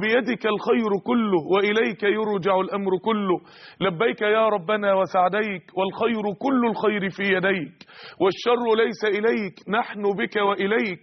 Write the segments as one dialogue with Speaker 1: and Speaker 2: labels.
Speaker 1: بيدك الخير كله وإليك يرجع الأمر كله لبيك يا ربنا وسعديك والخير كل الخير في يديك والشر ليس إليك نحن بك وإليك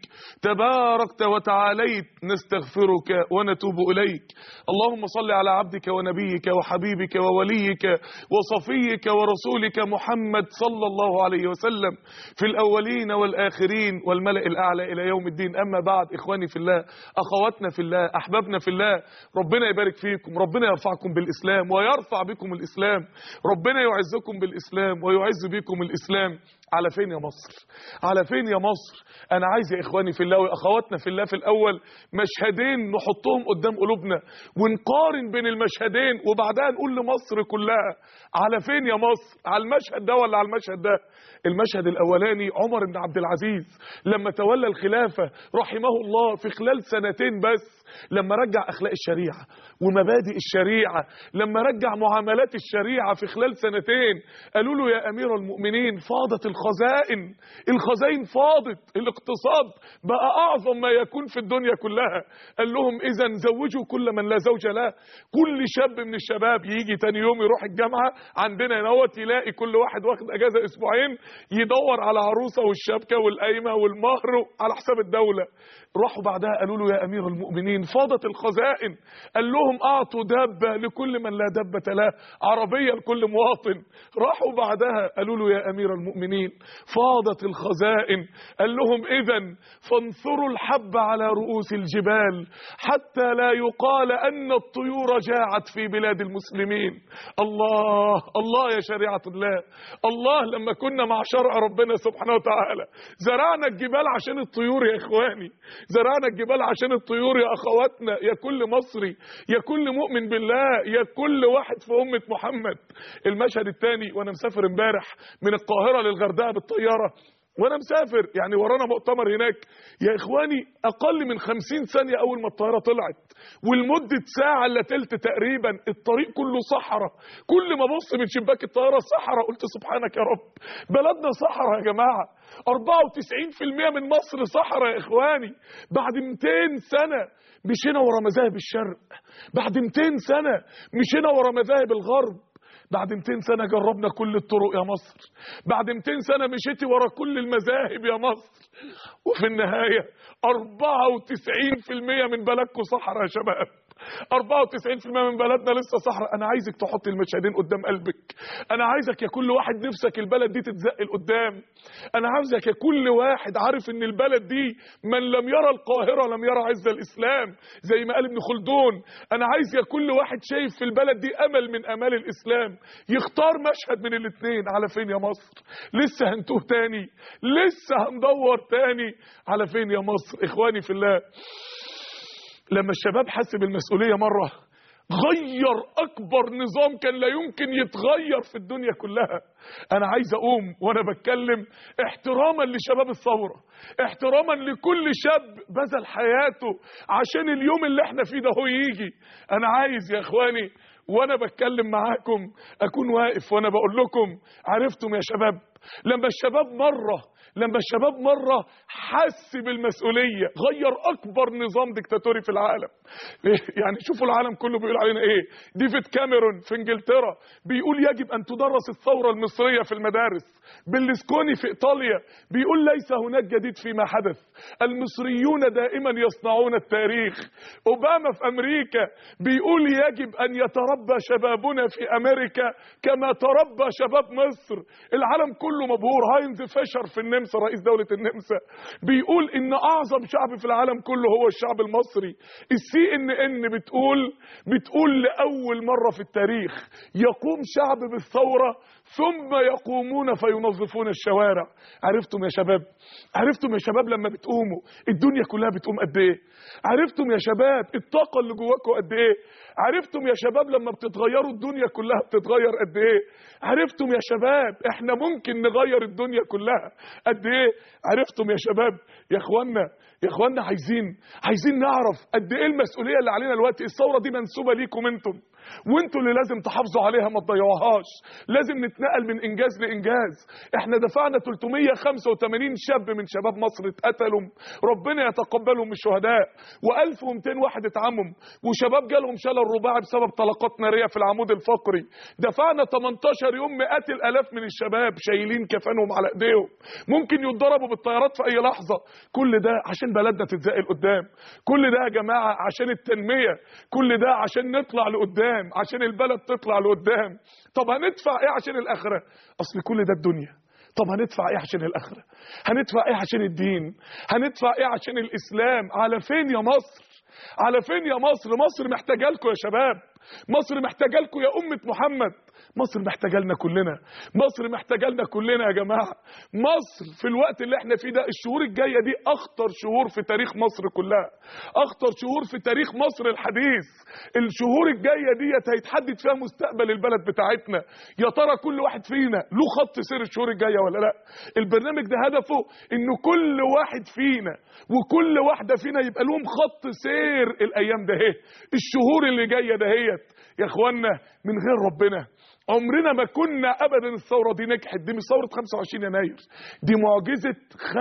Speaker 1: تباركت وتعاليت نستغفرك ونتوب إليك اللهم صل على عبدك ونبيك وحبيبك ووليك وصفيك ورسولك محمد صلى الله عليه وسلم في الأولين والآخرين والملأ الأعلى إلى يوم الدين أما بعد إخواني في الله أخواتنا في الله أحبابنا في الله ربنا يبارك فيكم ربنا يرفعكم بالإسلام ويرفع بكم الإسلام ربنا يعزكم بالإسلام ويعز بكم الإسلام على فين يا مصر على فين يا مصر انا عايز يا اخواني في الله واخواتنا في الله في الاول مشهدين نحطهم قدام قلوبنا ونقارن بين المشهدين وبعدها نقول لمصر كلها على فين يا مصر على المشهد ده ولا على المشهد ده المشهد الاولاني عمر بن عبد العزيز لما تولى الخلافه رحمه الله في خلال سنتين بس لما رجع اخلاق الشريعه ومبادئ الشريعه لما رجع معاملات الشريعه في خلال سنتين قالوا له يا امير المؤمنين فاضت الخزائن الخزائن فاضت الاقتصاد بقى اعظم ما يكون في الدنيا كلها قال لهم اذا زوجوا كل من لا زوج له كل شاب من الشباب يجي تاني يوم يروح الجامعه عندنا نوت يلاقي كل واحد واخد اجازه اسبوعين يدور على عروسه والشبكه والقايمه والمهر على حساب الدوله راحوا بعدها قالوا له يا امير المؤمنين فاضت الخزائن قال لهم اعطوا دابه لكل من لا دابه له عربيه لكل مواطن راحوا بعدها قالوا له يا امير المؤمنين فاضت الخزائن قال لهم اذا فانثروا الحب على رؤوس الجبال حتى لا يقال ان الطيور جاعت في بلاد المسلمين الله الله يا شريعه الله الله لما كنا مع شرع ربنا سبحانه وتعالى زرعنا الجبال عشان الطيور يا اخواني زرعنا الجبال عشان الطيور يا اخواتنا يا كل مصري يا كل مؤمن بالله يا كل واحد في امه محمد المشهد الثاني وانا مسافر امبارح من القاهره للغردقه بالطياره وانا مسافر يعني ورانا مؤتمر هناك يا اخواني اقل من خمسين ثانية اول ما الطيارة طلعت والمدة ساعة الا تلت تقريبا الطريق كله صحراء كل ما ابص من شباك الطيارة صحراء قلت سبحانك يا رب بلدنا صحراء يا جماعة 94% من مصر صحراء يا اخواني بعد 200 سنة مشينا ورا مذاهب الشرق بعد 200 سنة مشينا ورا مذاهب الغرب بعد 200 سنة جربنا كل الطرق يا مصر بعد 200 سنة مشيتي ورا كل المذاهب يا مصر وفي النهاية 94% من بلدكم صحراء يا شباب 94% من بلدنا لسه صحراء انا عايزك تحط المشهدين قدام قلبك انا عايزك يا كل واحد نفسك البلد دي تتزق لقدام انا عاوزك يا كل واحد عارف ان البلد دي من لم يرى القاهرة لم يرى عز الاسلام زي ما قال ابن خلدون انا عايز يا كل واحد شايف في البلد دي امل من امال الاسلام يختار مشهد من الاثنين على فين يا مصر لسه هنتوه تاني لسه هندور تاني على فين يا مصر اخواني في الله لما الشباب حس بالمسؤولية مرة غير أكبر نظام كان لا يمكن يتغير في الدنيا كلها أنا عايز أقوم وأنا بتكلم احتراما لشباب الثورة احتراما لكل شاب بذل حياته عشان اليوم اللي احنا فيه ده هو يجي أنا عايز يا إخواني وأنا بتكلم معاكم أكون واقف وأنا بقول لكم عرفتم يا شباب لما الشباب مرة لما الشباب مرة حس بالمسؤولية غير أكبر نظام ديكتاتوري في العالم يعني شوفوا العالم كله بيقول علينا إيه ديفيد كاميرون في إنجلترا بيقول يجب أن تدرس الثورة المصرية في المدارس بلسكوني في إيطاليا بيقول ليس هناك جديد فيما حدث المصريون دائما يصنعون التاريخ أوباما في أمريكا بيقول يجب أن يتربى شبابنا في أمريكا كما تربى شباب مصر العالم كله مبهور هاينز فيشر في النمسا رئيس دولة النمسا بيقول ان اعظم شعب في العالم كله هو الشعب المصري السي ان ان بتقول بتقول لاول مرة في التاريخ يقوم شعب بالثورة ثم يقومون فينظفون الشوارع عرفتم يا شباب عرفتم يا شباب لما بتقوموا الدنيا كلها بتقوم قد ايه عرفتم يا شباب الطاقة اللي جواكم قد ايه عرفتم يا شباب لما بتتغيروا الدنيا كلها بتتغير قد ايه عرفتم يا شباب احنا ممكن نغير الدنيا كلها قد ايه عرفتم يا شباب يا اخوانا يا اخوانا عايزين عايزين نعرف قد ايه المسؤوليه اللي علينا دلوقتي الثوره دي منسوبه ليكم انتم وانتوا اللي لازم تحافظوا عليها ما تضيعوهاش لازم بتتنقل من انجاز لانجاز احنا دفعنا 385 شاب من شباب مصر اتقتلوا ربنا يتقبلهم من الشهداء و1200 واحد اتعمم وشباب جالهم شلل رباعي بسبب طلقات ناريه في العمود الفقري دفعنا 18 يوم مئات الالاف من الشباب شايلين كفانهم على ايديهم ممكن يتضربوا بالطيارات في اي لحظه كل ده عشان بلدنا تتزقل قدام كل ده يا جماعه عشان التنميه كل ده عشان نطلع لقدام عشان البلد تطلع لقدام طب هندفع ايه عشان الاخره اصل كل ده الدنيا طب هندفع ايه عشان الاخره هندفع ايه عشان الدين هندفع ايه عشان الاسلام على فين يا مصر على فين يا مصر مصر محتاجه لكم يا شباب مصر محتاجه لكم يا امه محمد مصر محتاجه لنا كلنا مصر محتاجه لنا كلنا يا جماعه مصر في الوقت اللي احنا فيه ده الشهور الجايه دي اخطر شهور في تاريخ مصر كلها اخطر شهور في تاريخ مصر الحديث الشهور الجايه ديت هيتحدد فيها مستقبل البلد بتاعتنا يا ترى كل واحد فينا له خط سير الشهور الجايه ولا لا البرنامج ده هدفه ان كل واحد فينا وكل واحده فينا يبقى لهم خط سير الايام ده اهي الشهور اللي جايه دهيت يا اخوانا من غير ربنا عمرنا ما كنا ابدا الثوره دي نجحت دي مش ثوره 25 يناير دي معجزه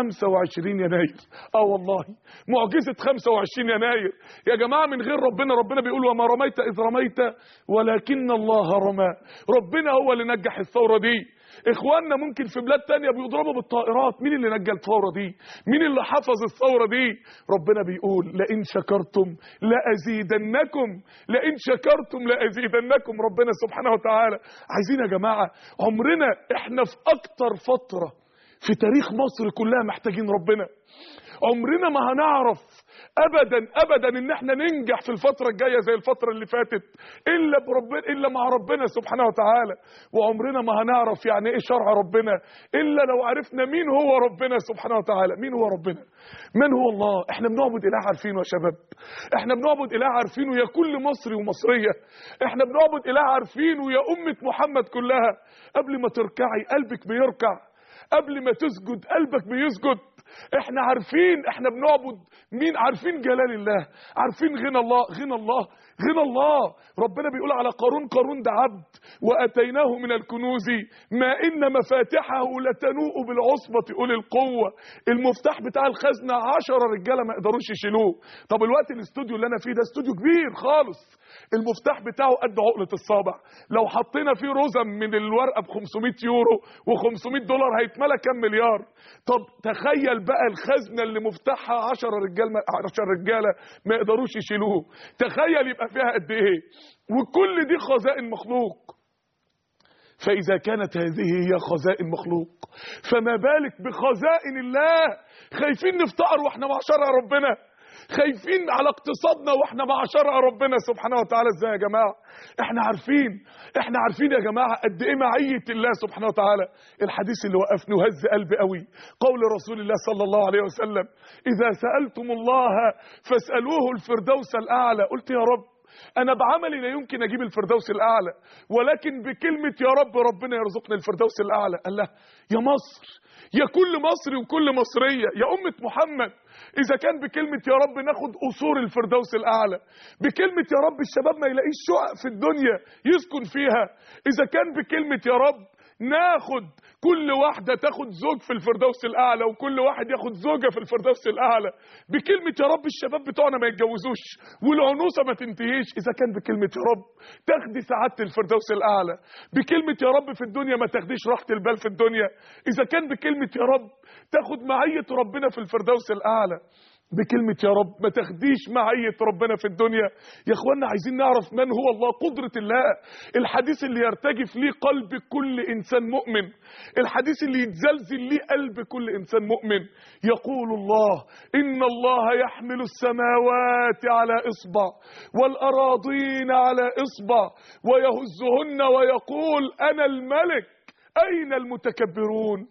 Speaker 1: 25 يناير اه والله معجزه 25 يناير يا جماعه من غير ربنا ربنا بيقول وما رميت اذ رميت ولكن الله رمى ربنا هو اللي نجح الثوره دي اخواننا ممكن في بلاد تانية بيضربوا بالطائرات مين اللي نجى الثوره دي مين اللي حفظ الثوره دي ربنا بيقول لئن شكرتم لازيدنكم لئن شكرتم لازيدنكم ربنا سبحانه وتعالى عايزين يا جماعه عمرنا احنا في اكتر فتره في تاريخ مصر كلها محتاجين ربنا عمرنا ما هنعرف ابدا ابدا ان احنا ننجح في الفتره الجايه زي الفتره اللي فاتت الا بربنا الا مع ربنا سبحانه وتعالى وعمرنا ما هنعرف يعني ايه شرع ربنا الا لو عرفنا مين هو ربنا سبحانه وتعالى مين هو ربنا من هو الله احنا بنعبد اله عارفينه يا شباب احنا بنعبد اله عارفينه يا كل مصري ومصريه احنا بنعبد اله عارفينه يا امه محمد كلها قبل ما تركعي قلبك بيركع قبل ما تسجد قلبك بيسجد احنا عارفين احنا بنعبد مين عارفين جلال الله عارفين غنى الله غنى الله غنى الله ربنا بيقول على قارون قارون ده عبد واتيناه من الكنوز ما ان مفاتحه لتنوء بالعصبة اولي القوة المفتاح بتاع الخزنة عشرة رجالة ما يقدروش يشيلوه طب الوقت الاستوديو اللي انا فيه ده استوديو كبير خالص المفتاح بتاعه قد عقلة الصابع لو حطينا فيه رزم من الورقة ب 500 يورو و500 دولار هيتملى كام مليار طب تخيل بقى الخزنة اللي مفتاحها 10 رجال 10 رجالة ما يقدروش يشيلوه تخيل يبقى فيها قد ايه وكل دي خزائن مخلوق فإذا كانت هذه هي خزائن مخلوق فما بالك بخزائن الله خايفين نفتقر واحنا مع شرع ربنا خايفين على اقتصادنا واحنا مع شرع ربنا سبحانه وتعالى ازاي يا جماعه احنا عارفين احنا عارفين يا جماعه قد ايه معيه الله سبحانه وتعالى الحديث اللي وقفني وهز قلبي قوي قول رسول الله صلى الله عليه وسلم اذا سالتم الله فاسالوه الفردوس الاعلى قلت يا رب انا بعملي لا يمكن اجيب الفردوس الاعلى ولكن بكلمه يا رب ربنا يرزقني الفردوس الاعلى قال له يا مصر يا كل مصري وكل مصريه يا امه محمد اذا كان بكلمه يا رب ناخد قصور الفردوس الاعلى بكلمه يا رب الشباب ما يلاقيش شقق في الدنيا يسكن فيها اذا كان بكلمه يا رب ناخد كل واحدة تاخد زوج في الفردوس الأعلى وكل واحد ياخد زوجة في الفردوس الأعلى بكلمة يا رب الشباب بتوعنا ما يتجوزوش والعنوسة ما تنتهيش إذا كان بكلمة يا رب تاخدي سعادة الفردوس الأعلى بكلمة يا رب في الدنيا ما تاخديش راحة البال في الدنيا إذا كان بكلمة يا رب تاخد معية ربنا في الفردوس الأعلى بكلمة يا رب ما تاخديش معية ربنا في الدنيا يا اخوانا عايزين نعرف من هو الله قدرة الله الحديث اللي يرتجف ليه قلب كل انسان مؤمن الحديث اللي يتزلزل ليه قلب كل انسان مؤمن يقول الله ان الله يحمل السماوات على اصبع والاراضين على اصبع ويهزهن ويقول انا الملك اين المتكبرون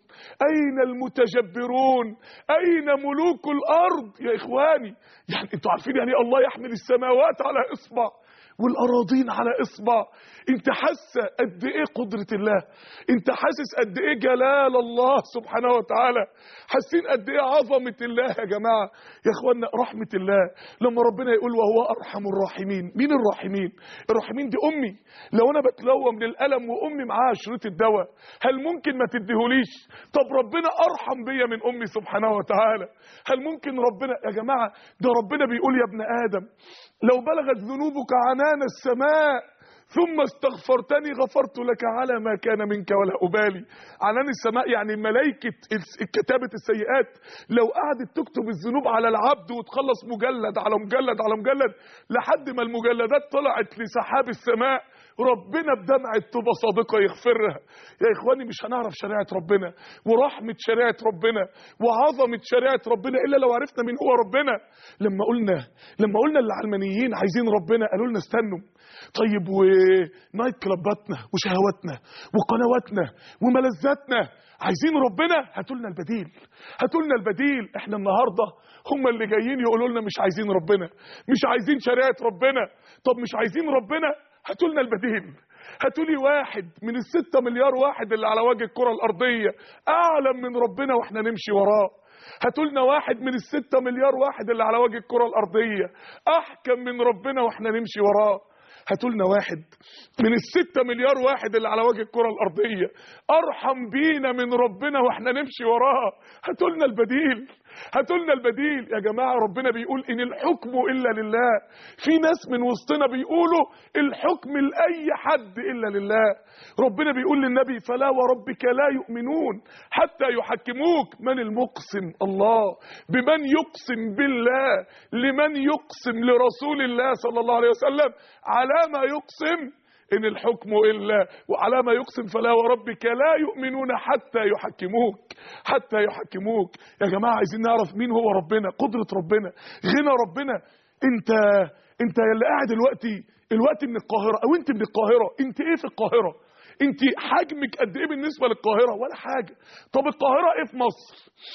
Speaker 1: أين المتجبرون أين ملوك الأرض يا إخواني يعني أنتوا عارفين يعني إيه الله يحمل السماوات على إصبع والأراضين على إصبع أنت حاسة قد إيه قدرة الله أنت حاسس قد إيه جلال الله سبحانه وتعالى حاسين قد إيه عظمة الله يا جماعة يا إخوانا رحمة الله لما ربنا يقول وهو أرحم الراحمين مين الراحمين الراحمين دي أمي لو أنا بتلوى من الألم وأمي معاها شريط الدواء هل ممكن ما تديهوليش طب ربنا أرحم بيا من أمي سبحانه وتعالى هل ممكن ربنا يا جماعة ده ربنا بيقول يا ابن آدم لو بلغت ذنوبك عنان السماء ثم استغفرتني غفرت لك على ما كان منك ولا أبالي عنان السماء يعني ملائكة كتابة السيئات لو قعدت تكتب الذنوب على العبد وتخلص مجلد على مجلد على مجلد لحد ما المجلدات طلعت لسحاب السماء ربنا بدمعة توبة صادقة يغفرها يا إخواني مش هنعرف شريعة ربنا ورحمة شريعة ربنا وعظمة شريعة ربنا إلا لو عرفنا مين هو ربنا لما قلنا لما قلنا العلمانيين عايزين ربنا قالوا لنا استنوا طيب ونايت كلاباتنا وشهواتنا وقنواتنا وملذاتنا عايزين ربنا هاتوا لنا البديل هاتوا لنا البديل احنا النهارده هم اللي جايين يقولوا لنا مش عايزين ربنا مش عايزين شريعه ربنا طب مش عايزين ربنا هاتوا لنا البديل هاتوا لي واحد من الستة مليار واحد اللي على وجه الكرة الأرضية أعلم من ربنا وإحنا نمشي وراه هاتوا لنا واحد من الستة مليار واحد اللي على وجه الكرة الأرضية أحكم من ربنا وإحنا نمشي وراه هاتوا لنا واحد من الستة مليار واحد اللي على وجه الكرة الأرضية أرحم بينا من ربنا وإحنا نمشي وراه هاتوا لنا البديل هاتوا لنا البديل يا جماعة ربنا بيقول إن الحكم إلا لله في ناس من وسطنا بيقولوا الحكم لأي حد إلا لله ربنا بيقول للنبي فلا وربك لا يؤمنون حتى يحكموك من المقسم الله بمن يقسم بالله لمن يقسم لرسول الله صلى الله عليه وسلم على ما يقسم إن الحكم إلا وعلى ما يقسم فلا وربك لا يؤمنون حتى يحكموك حتى يحكموك يا جماعة عايزين نعرف مين هو ربنا قدرة ربنا غنى ربنا انت انت اللي قاعد دلوقتي الوقت من القاهرة او انت من القاهرة انت ايه في القاهرة انت حجمك قد ايه بالنسبة للقاهرة ولا حاجة طب القاهرة ايه في مصر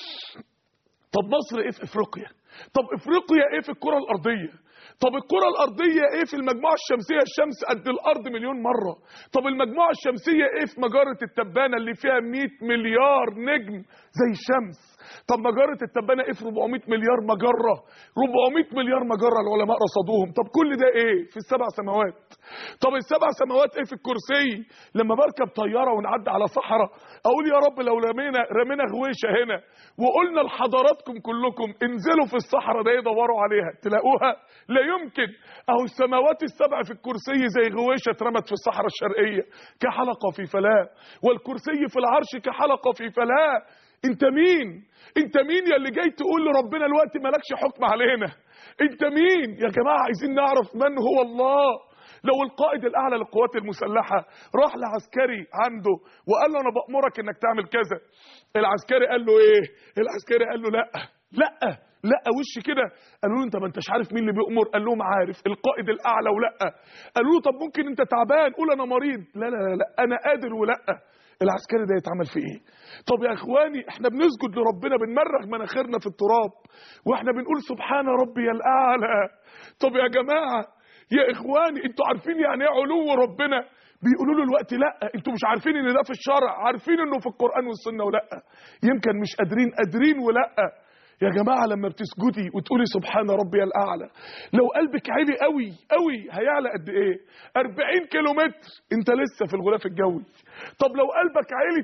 Speaker 1: طب مصر ايه في افريقيا طب افريقيا ايه في الكرة الارضية طب الكرة الأرضية إيه في المجموعة الشمسية الشمس قد الأرض مليون مرة طب المجموعة الشمسية إيه في مجرة التبانة اللي فيها 100 مليار نجم زي الشمس طب مجرة التبانة إيه في 400 مليار مجرة 400 مليار مجرة العلماء رصدوهم طب كل ده إيه في السبع سماوات طب السبع سماوات إيه في الكرسي لما بركب طيارة ونعدي على صحراء أقول يا رب لو رمينا رمينا غويشة هنا وقلنا لحضراتكم كلكم انزلوا في الصحراء ده يدوروا عليها تلاقوها لا يمكن اهو السماوات السبع في الكرسي زي غويشه اترمت في الصحراء الشرقيه كحلقه في فلاه والكرسي في العرش كحلقه في فلاه انت مين انت مين يا اللي جاي تقول لربنا الوقت مالكش حكم علينا انت مين يا جماعه عايزين نعرف من هو الله لو القائد الاعلى للقوات المسلحه راح لعسكري عنده وقال له انا بامرك انك تعمل كذا العسكري قال له ايه العسكري قال له لا لا لا وش كده قالوا له انت ما انتش عارف مين اللي بيأمر قال لهم عارف القائد الاعلى ولا قالوا له طب ممكن انت تعبان قول انا مريض لا لا لا, لا انا قادر ولا العسكري ده يتعمل في ايه طب يا اخواني احنا بنسجد لربنا بنمرغ مناخيرنا في التراب واحنا بنقول سبحان ربي الاعلى طب يا جماعه يا اخواني انتوا عارفين يعني ايه علو ربنا بيقولوا له الوقت لا انتوا مش عارفين ان ده في الشرع عارفين انه في القران والسنه ولا يمكن مش قادرين قادرين ولا يا جماعة لما بتسجدي وتقولي سبحان ربي الأعلى لو قلبك عالي قوي قوي هيعلى قد إيه 40 كيلو متر أنت لسه في الغلاف الجوي طب لو قلبك عالي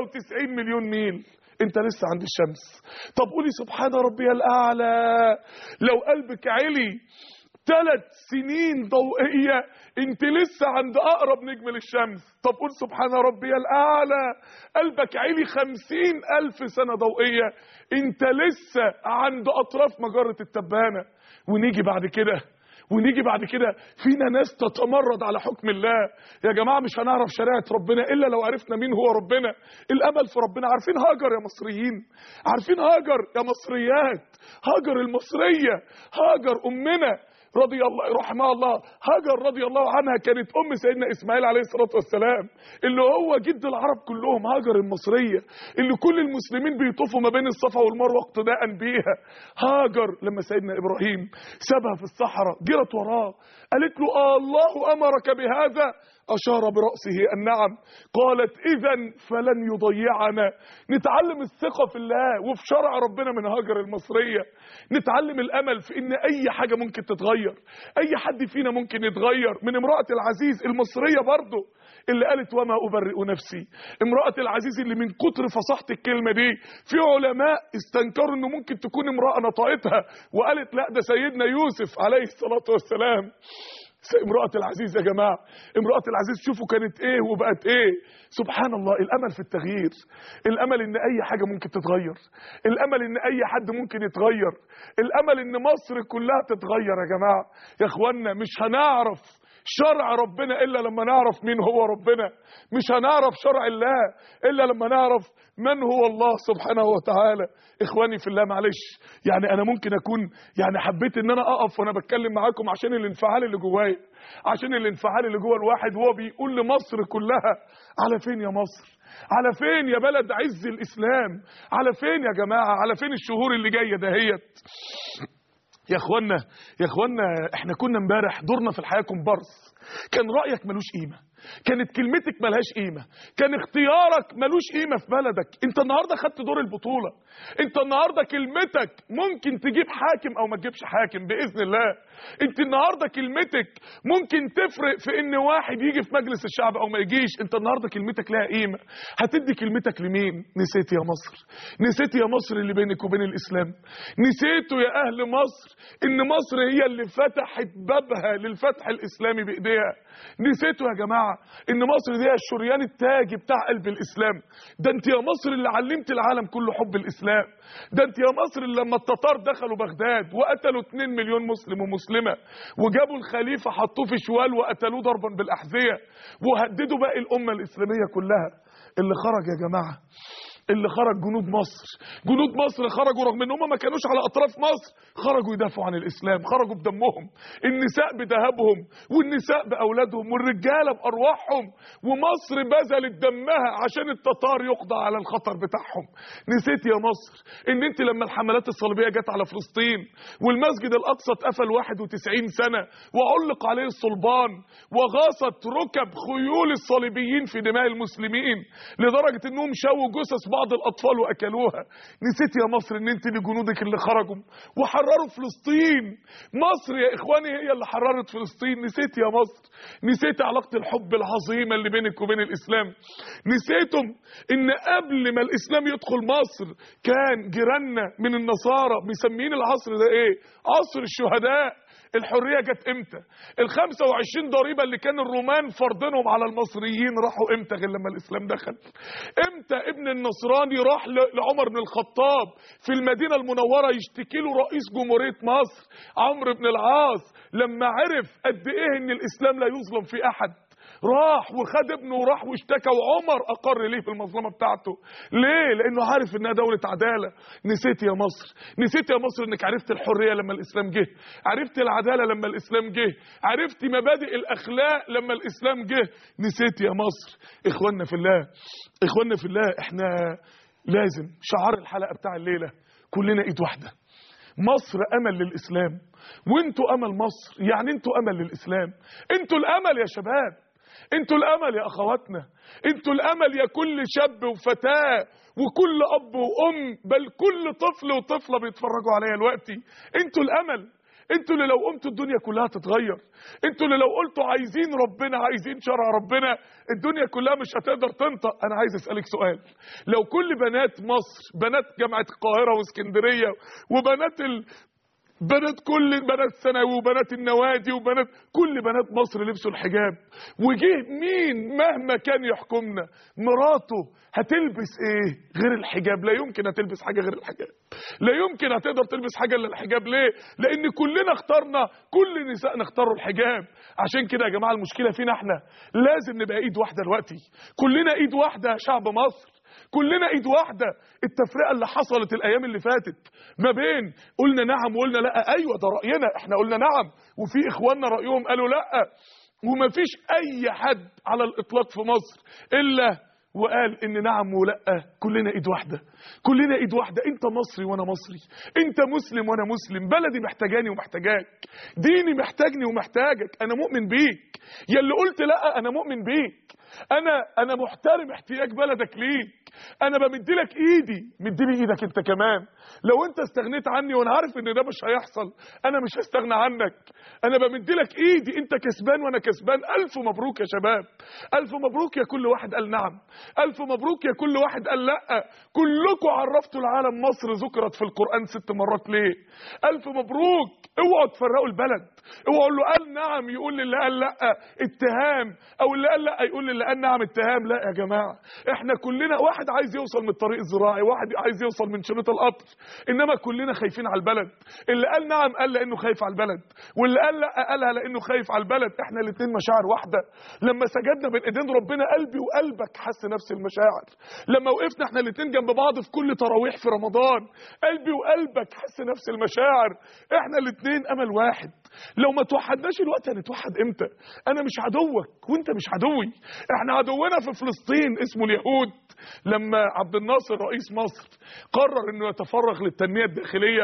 Speaker 1: 93 مليون ميل انت لسه عند الشمس طب قولي سبحان ربي الأعلى لو قلبك عالي ثلاث سنين ضوئية انت لسه عند اقرب نجم للشمس طب قول سبحان ربي الاعلى قلبك عيلي خمسين الف سنة ضوئية انت لسه عند اطراف مجرة التبانة ونيجي بعد كده ونيجي بعد كده فينا ناس تتمرد على حكم الله يا جماعة مش هنعرف شريعة ربنا إلا لو عرفنا مين هو ربنا الأمل في ربنا عارفين هاجر يا مصريين عارفين هاجر يا مصريات هاجر المصرية هاجر أمنا رضي الله رحمها الله هاجر رضي الله عنها كانت ام سيدنا اسماعيل عليه الصلاه والسلام اللي هو جد العرب كلهم هاجر المصريه اللي كل المسلمين بيطوفوا ما بين الصفا والمروه اقتداء بيها هاجر لما سيدنا ابراهيم سابها في الصحراء جرت وراه قالت له آه الله امرك بهذا أشار برأسه النعم قالت إذا فلن يضيعنا نتعلم الثقة في الله وفي شرع ربنا من هاجر المصرية نتعلم الأمل في إن أي حاجة ممكن تتغير أي حد فينا ممكن يتغير من امرأة العزيز المصرية برضه اللي قالت وما أبرئ نفسي امرأة العزيز اللي من كتر فصاحة الكلمة دي في علماء استنكروا إنه ممكن تكون امرأة نطقتها وقالت لا ده سيدنا يوسف عليه الصلاة والسلام امرأة العزيز يا جماعة امرأة العزيز شوفوا كانت ايه وبقت ايه سبحان الله الامل في التغيير الامل ان اي حاجة ممكن تتغير الامل ان اي حد ممكن يتغير الامل ان مصر كلها تتغير يا جماعة يا اخوانا مش هنعرف شرع ربنا الا لما نعرف مين هو ربنا مش هنعرف شرع الله الا لما نعرف من هو الله سبحانه وتعالى اخواني في الله معلش يعني انا ممكن اكون يعني حبيت ان انا اقف وانا بتكلم معاكم عشان الانفعال اللي جوايا عشان الانفعال اللي جوه الواحد وهو بيقول لمصر كلها على فين يا مصر على فين يا بلد عز الاسلام على فين يا جماعه على فين الشهور اللي جايه دهيت يا اخوانا يا اخوانا احنا كنا امبارح دورنا في الحياه كومبارس كان رايك ملوش قيمه كانت كلمتك ملهاش قيمه كان اختيارك ملوش قيمه في بلدك انت النهارده خدت دور البطوله انت النهارده كلمتك ممكن تجيب حاكم او ما تجيبش حاكم باذن الله انت النهارده كلمتك ممكن تفرق في ان واحد يجي في مجلس الشعب او ما يجيش انت النهارده كلمتك لها قيمه هتدي كلمتك لمين نسيت يا مصر نسيت يا مصر اللي بينك وبين الاسلام نسيتوا يا اهل مصر ان مصر هي اللي فتحت بابها للفتح الاسلامي بايديها نسيتوا يا جماعه ان مصر دي الشريان التاجي بتاع قلب الاسلام ده انت يا مصر اللي علمت العالم كله حب الاسلام ده انت يا مصر اللي لما التتار دخلوا بغداد وقتلوا 2 مليون مسلم ومسلمه وجابوا الخليفه حطوه في شوال وقتلوه ضربا بالاحذيه وهددوا باقي الامه الاسلاميه كلها اللي خرج يا جماعه اللي خرج جنود مصر جنود مصر خرجوا رغم ان هم ما كانوش على اطراف مصر خرجوا يدافعوا عن الاسلام خرجوا بدمهم النساء بذهبهم والنساء باولادهم والرجاله بارواحهم ومصر بذلت دمها عشان التتار يقضى على الخطر بتاعهم نسيت يا مصر ان انت لما الحملات الصليبيه جت على فلسطين والمسجد الاقصى اتقفل 91 سنه وعلق عليه الصلبان وغاصت ركب خيول الصليبيين في دماء المسلمين لدرجه انهم شووا جثث بعض الاطفال واكلوها نسيت يا مصر ان انت لجنودك اللي خرجوا وحرروا فلسطين مصر يا اخواني هي اللي حررت فلسطين نسيت يا مصر نسيت علاقه الحب العظيمه اللي بينك وبين الاسلام نسيتم ان قبل ما الاسلام يدخل مصر كان جيراننا من النصارى مسمين العصر ده ايه عصر الشهداء الحرية جت امتى ال 25 ضريبة اللي كان الرومان فرضينهم على المصريين راحوا امتى غير لما الاسلام دخل امتى ابن النصراني راح ل- لعمر بن الخطاب في المدينة المنورة يشتكي له رئيس جمهورية مصر عمرو بن العاص لما عرف قد ايه ان الاسلام لا يظلم في احد راح وخد ابنه وراح واشتكى وعمر اقر ليه في المظلمه بتاعته ليه لانه عارف انها دوله عداله نسيت يا مصر نسيت يا مصر انك عرفت الحريه لما الاسلام جه عرفت العداله لما الاسلام جه عرفت مبادئ الاخلاق لما الاسلام جه نسيت يا مصر اخواننا في الله اخواننا في الله احنا لازم شعار الحلقه بتاع الليله كلنا ايد واحده مصر امل للاسلام وانتوا امل مصر يعني انتوا امل للاسلام انتوا الامل يا شباب انتوا الامل يا اخواتنا انتوا الامل يا كل شاب وفتاه وكل اب وام بل كل طفل وطفله بيتفرجوا عليا دلوقتي انتوا الامل انتوا اللي لو قمتوا الدنيا كلها تتغير انتوا اللي لو قلتوا عايزين ربنا عايزين شرع ربنا الدنيا كلها مش هتقدر تنطق انا عايز اسالك سؤال لو كل بنات مصر بنات جامعه القاهره واسكندريه وبنات ال... بنات كل بنات ثانوي وبنات النوادي وبنات كل بنات مصر لبسوا الحجاب وجه مين مهما كان يحكمنا مراته هتلبس ايه غير الحجاب لا يمكن هتلبس حاجه غير الحجاب لا يمكن هتقدر تلبس حاجه الا الحجاب ليه لان كلنا اخترنا كل نسائنا اختاروا الحجاب عشان كده يا جماعه المشكله فينا احنا لازم نبقى ايد واحده دلوقتي كلنا ايد واحده يا شعب مصر كلنا ايد واحده التفرقه اللي حصلت الايام اللي فاتت ما بين قلنا نعم وقلنا لا ايوه ده راينا احنا قلنا نعم وفي اخواننا رايهم قالوا لا وما فيش اي حد على الاطلاق في مصر الا وقال ان نعم ولا كلنا ايد واحده كلنا ايد واحده انت مصري وانا مصري انت مسلم وانا مسلم بلدي محتاجاني ومحتاجاك ديني محتاجني ومحتاجك انا مؤمن بيك يا اللي قلت لا انا مؤمن بيك انا انا محترم احتياج بلدك ليك انا بمد لك ايدي مد لي ايدك انت كمان لو انت استغنيت عني وانا عارف ان ده مش هيحصل انا مش هستغنى عنك انا بمد لك ايدي انت كسبان وانا كسبان الف مبروك يا شباب الف مبروك يا كل واحد قال نعم الف مبروك يا كل واحد قال لا كلكم عرفتوا العالم مصر ذكرت في القران ست مرات ليه الف مبروك اوعوا تفرقوا البلد اوعوا اللي قال نعم يقول للي قال لا اتهام او اللي قال لا يقول للي قال نعم اتهام لا يا جماعه احنا كلنا واحد عايز يوصل من الطريق الزراعي واحد عايز يوصل من شريط القطر انما كلنا خايفين على البلد اللي قال نعم قال لانه خايف على البلد واللي قال لا قالها لانه خايف على البلد احنا الاثنين مشاعر واحده لما سجدنا بين ايدين ربنا قلبي وقلبك حس نفس المشاعر لما وقفنا احنا الاثنين جنب بعض في كل تراويح في رمضان قلبي وقلبك حس نفس المشاعر احنا الاثنين امل واحد لو ما توحدناش الوقت هنتوحد امتى انا مش عدوك وانت مش عدوي احنا عدونا في فلسطين اسمه اليهود لما عبد الناصر رئيس مصر قرر انه يتفرغ للتنميه الداخليه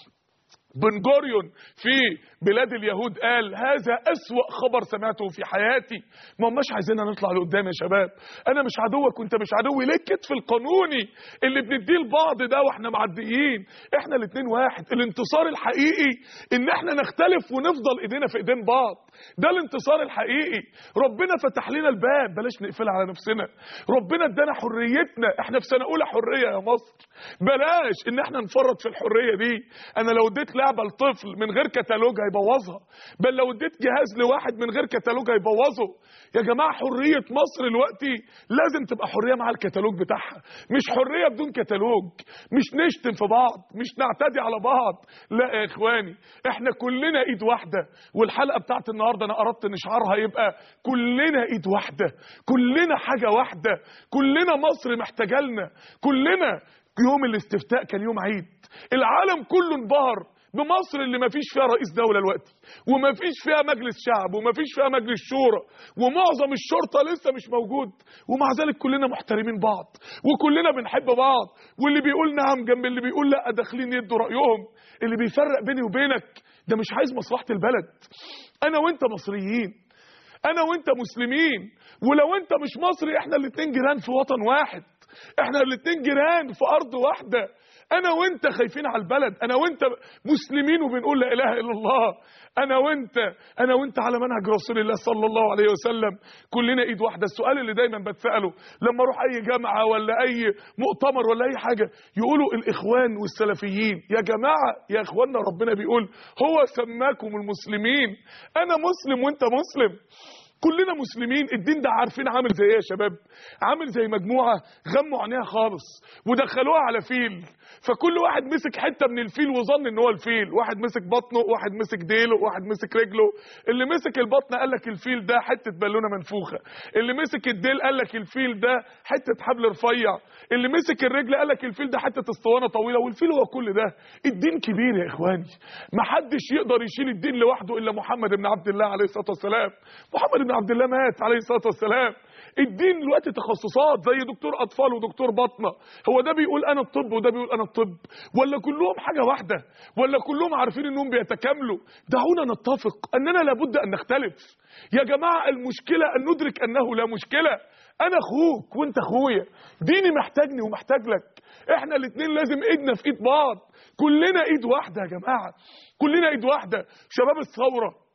Speaker 1: بن جوريون في بلاد اليهود قال هذا أسوأ خبر سمعته في حياتي ما هماش عايزيننا نطلع لقدام يا شباب انا مش عدوك وانت مش عدوي ليه الكتف القانوني اللي بنديه لبعض ده واحنا معديين احنا الاتنين واحد الانتصار الحقيقي ان احنا نختلف ونفضل ايدينا في ايدين بعض ده الانتصار الحقيقي ربنا فتح لنا الباب بلاش نقفل على نفسنا ربنا ادانا حريتنا احنا في سنه اولى حريه يا مصر بلاش ان احنا نفرط في الحريه دي انا لو اديت لعبه لطفل من غير كتالوج هيبوظها بل لو اديت جهاز لواحد من غير كتالوج هيبوظه يا جماعه حريه مصر دلوقتي لازم تبقى حريه مع الكتالوج بتاعها مش حريه بدون كتالوج مش نشتم في بعض مش نعتدي على بعض لا يا اخواني احنا كلنا ايد واحده والحلقه بتاعت النهارده انا اردت ان شعارها يبقى كلنا ايد واحده كلنا حاجه واحده كلنا مصر محتاجه لنا كلنا يوم الاستفتاء كان يوم عيد العالم كله انبهر بمصر اللي ما فيش فيها رئيس دولة دلوقتي وما فيش فيها مجلس شعب وما فيش فيها مجلس شورى ومعظم الشرطة لسه مش موجود ومع ذلك كلنا محترمين بعض وكلنا بنحب بعض واللي بيقول نعم جنب اللي بيقول لا داخلين يدوا رأيهم اللي بيفرق بيني وبينك ده مش عايز مصلحة البلد أنا وأنت مصريين أنا وأنت مسلمين ولو أنت مش مصري إحنا الاتنين جيران في وطن واحد إحنا الاتنين جيران في أرض واحدة انا وانت خايفين على البلد انا وانت مسلمين وبنقول لا اله الا الله انا وانت انا وانت على منهج رسول الله صلى الله عليه وسلم كلنا ايد واحده السؤال اللي دايما بتساله لما اروح اي جامعه ولا اي مؤتمر ولا اي حاجه يقولوا الاخوان والسلفيين يا جماعه يا اخواننا ربنا بيقول هو سماكم المسلمين انا مسلم وانت مسلم كلنا مسلمين الدين ده عارفين عامل زي ايه يا شباب عامل زي مجموعه غموا عينيها خالص ودخلوها على فيل فكل واحد مسك حته من الفيل وظن ان هو الفيل واحد مسك بطنه واحد مسك ديله واحد مسك رجله اللي مسك البطن قال لك الفيل ده حته بالونه منفوخه اللي مسك الديل قال لك الفيل ده حته حبل رفيع اللي مسك الرجل قال لك الفيل ده حته اسطوانه طويله والفيل هو كل ده الدين كبير يا اخواني ما حدش يقدر يشيل الدين لوحده الا محمد بن عبد الله عليه الصلاه والسلام محمد بن عبد الله مات عليه الصلاه والسلام الدين دلوقتي تخصصات زي دكتور اطفال ودكتور باطنه هو ده بيقول انا الطب وده بيقول انا الطب ولا كلهم حاجه واحده ولا كلهم عارفين انهم بيتكاملوا دعونا نتفق اننا لابد ان نختلف يا جماعه المشكله ان ندرك انه لا مشكله انا اخوك وانت اخويا ديني محتاجني ومحتاج لك احنا الاثنين لازم ايدنا في ايد بعض كلنا ايد واحده يا جماعه كلنا ايد واحده شباب الثوره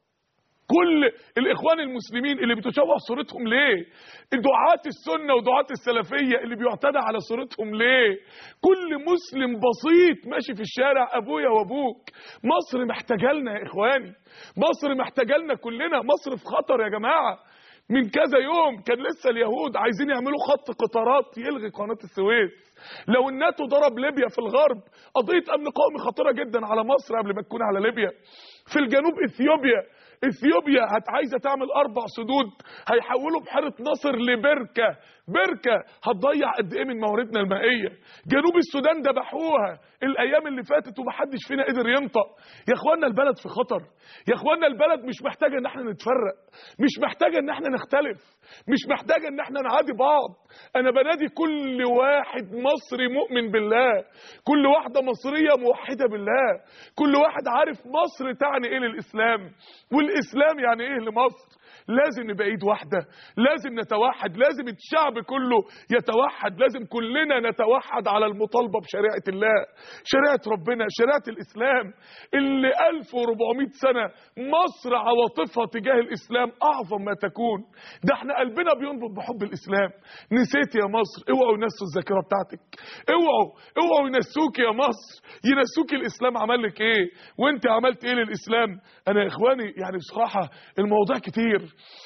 Speaker 1: كل الاخوان المسلمين اللي بتشوه صورتهم ليه دعاة السنة ودعاة السلفية اللي بيعتدى على صورتهم ليه كل مسلم بسيط ماشي في الشارع ابويا وابوك مصر محتاجه لنا يا اخواني مصر محتاجه لنا كلنا مصر في خطر يا جماعه من كذا يوم كان لسه اليهود عايزين يعملوا خط قطارات يلغي قناة السويس لو الناتو ضرب ليبيا في الغرب قضية أمن قومي خطيرة جدا على مصر قبل ما تكون على ليبيا في الجنوب إثيوبيا اثيوبيا هت عايزه تعمل اربع سدود هيحولوا بحيره ناصر لبركه بركه هتضيع قد ايه من مواردنا المائيه جنوب السودان ذبحوها الايام اللي فاتت ومحدش فينا قدر ينطق يا اخوانا البلد في خطر يا اخوانا البلد مش محتاجه ان احنا نتفرق مش محتاجه ان احنا نختلف مش محتاجه ان احنا نعادي بعض انا بنادي كل واحد مصري مؤمن بالله كل واحده مصريه موحده بالله كل واحد عارف مصر تعني ايه للاسلام والاسلام يعني ايه لمصر لازم نبقى ايد واحده لازم نتوحد لازم الشعب كله يتوحد لازم كلنا نتوحد على المطالبه بشريعه الله شريعه ربنا شريعه الاسلام اللي 1400 سنه مصر عواطفها تجاه الاسلام اعظم ما تكون ده احنا قلبنا بينبض بحب الاسلام نسيت يا مصر اوعوا ينسوا الذاكره بتاعتك اوعوا اوعوا ينسوك يا مصر ينسوك الاسلام عمل لك ايه وانت عملت ايه للاسلام انا يا اخواني يعني بصراحه الموضوع كتير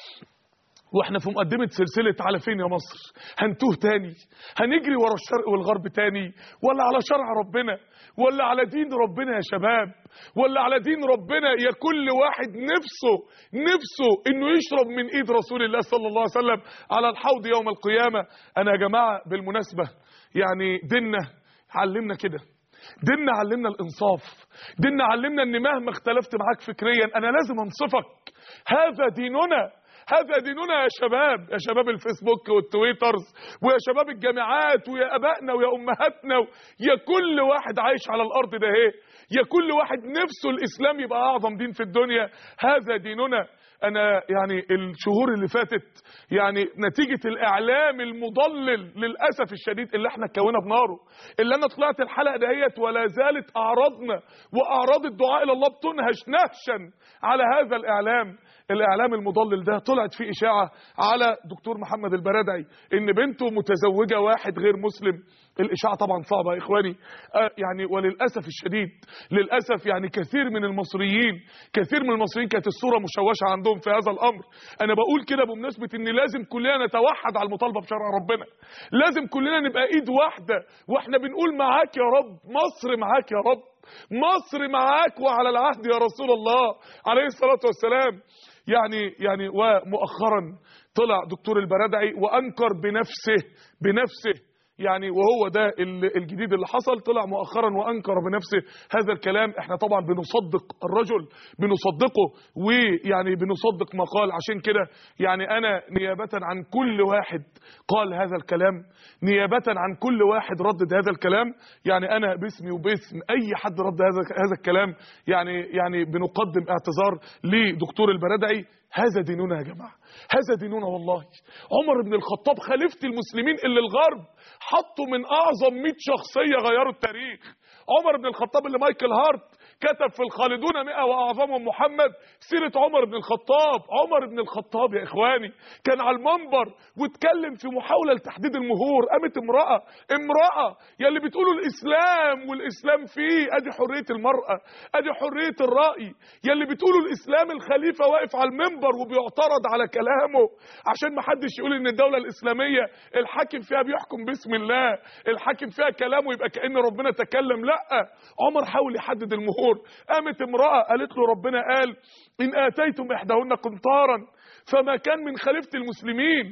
Speaker 1: واحنا في مقدمة سلسلة على فين يا مصر هنتوه تاني هنجري ورا الشرق والغرب تاني ولا على شرع ربنا ولا على دين ربنا يا شباب ولا على دين ربنا يا كل واحد نفسه نفسه انه يشرب من ايد رسول الله صلى الله عليه وسلم على الحوض يوم القيامة انا يا جماعة بالمناسبة يعني ديننا علمنا كده ديننا علمنا الانصاف ديننا علمنا ان مهما اختلفت معاك فكريا انا لازم انصفك هذا ديننا هذا ديننا يا شباب يا شباب الفيسبوك والتويترز ويا شباب الجامعات ويا ابائنا ويا امهاتنا يا كل واحد عايش على الارض ده اهي يا كل واحد نفسه الاسلام يبقى اعظم دين في الدنيا هذا ديننا انا يعني الشهور اللي فاتت يعني نتيجة الاعلام المضلل للأسف الشديد اللي احنا اتكونا بناره اللي انا طلعت الحلقة دهيت ولا زالت اعراضنا واعراض الدعاء الى الله بتنهش نهشا على هذا الاعلام الاعلام المضلل ده طلعت فيه اشاعة على دكتور محمد البرادعي ان بنته متزوجة واحد غير مسلم الاشاعة طبعا صعبة يا اخواني آه يعني وللأسف الشديد للأسف يعني كثير من المصريين كثير من المصريين كانت الصورة مشوشة عندهم في هذا الامر انا بقول كده بمناسبة ان لازم كلنا نتوحد على المطالبة بشرع ربنا لازم كلنا نبقى ايد واحدة واحنا بنقول معاك يا رب مصر معاك يا رب مصر معاك وعلى العهد يا رسول الله عليه الصلاة والسلام يعني يعني ومؤخرا طلع دكتور البرادعي وانكر بنفسه بنفسه يعني وهو ده الجديد اللي حصل طلع مؤخرا وانكر بنفسه هذا الكلام احنا طبعا بنصدق الرجل بنصدقه ويعني بنصدق ما قال عشان كده يعني انا نيابة عن كل واحد قال هذا الكلام نيابة عن كل واحد ردد هذا الكلام يعني انا باسمي وباسم اي حد رد هذا هذا الكلام يعني يعني بنقدم اعتذار لدكتور البرادعي هذا ديننا يا جماعه هذا ديننا والله عمر بن الخطاب خليفه المسلمين اللي الغرب حطوا من اعظم 100 شخصيه غيروا التاريخ عمر بن الخطاب اللي مايكل هارت كتب في الخالدون مئة وأعظمهم محمد سيرة عمر بن الخطاب عمر بن الخطاب يا إخواني كان على المنبر واتكلم في محاولة لتحديد المهور قامت امرأة امرأة يلي بتقولوا الإسلام والإسلام فيه أدي حرية المرأة أدي حرية الرأي يلي بتقولوا الإسلام الخليفة واقف على المنبر وبيعترض على كلامه عشان ما حدش يقول إن الدولة الإسلامية الحاكم فيها بيحكم باسم الله الحاكم فيها كلامه يبقى كأن ربنا تكلم لا عمر حاول يحدد المهور قامت امرأة قالت له ربنا قال إن آتيتم إحداهن قنطارا فما كان من خليفة المسلمين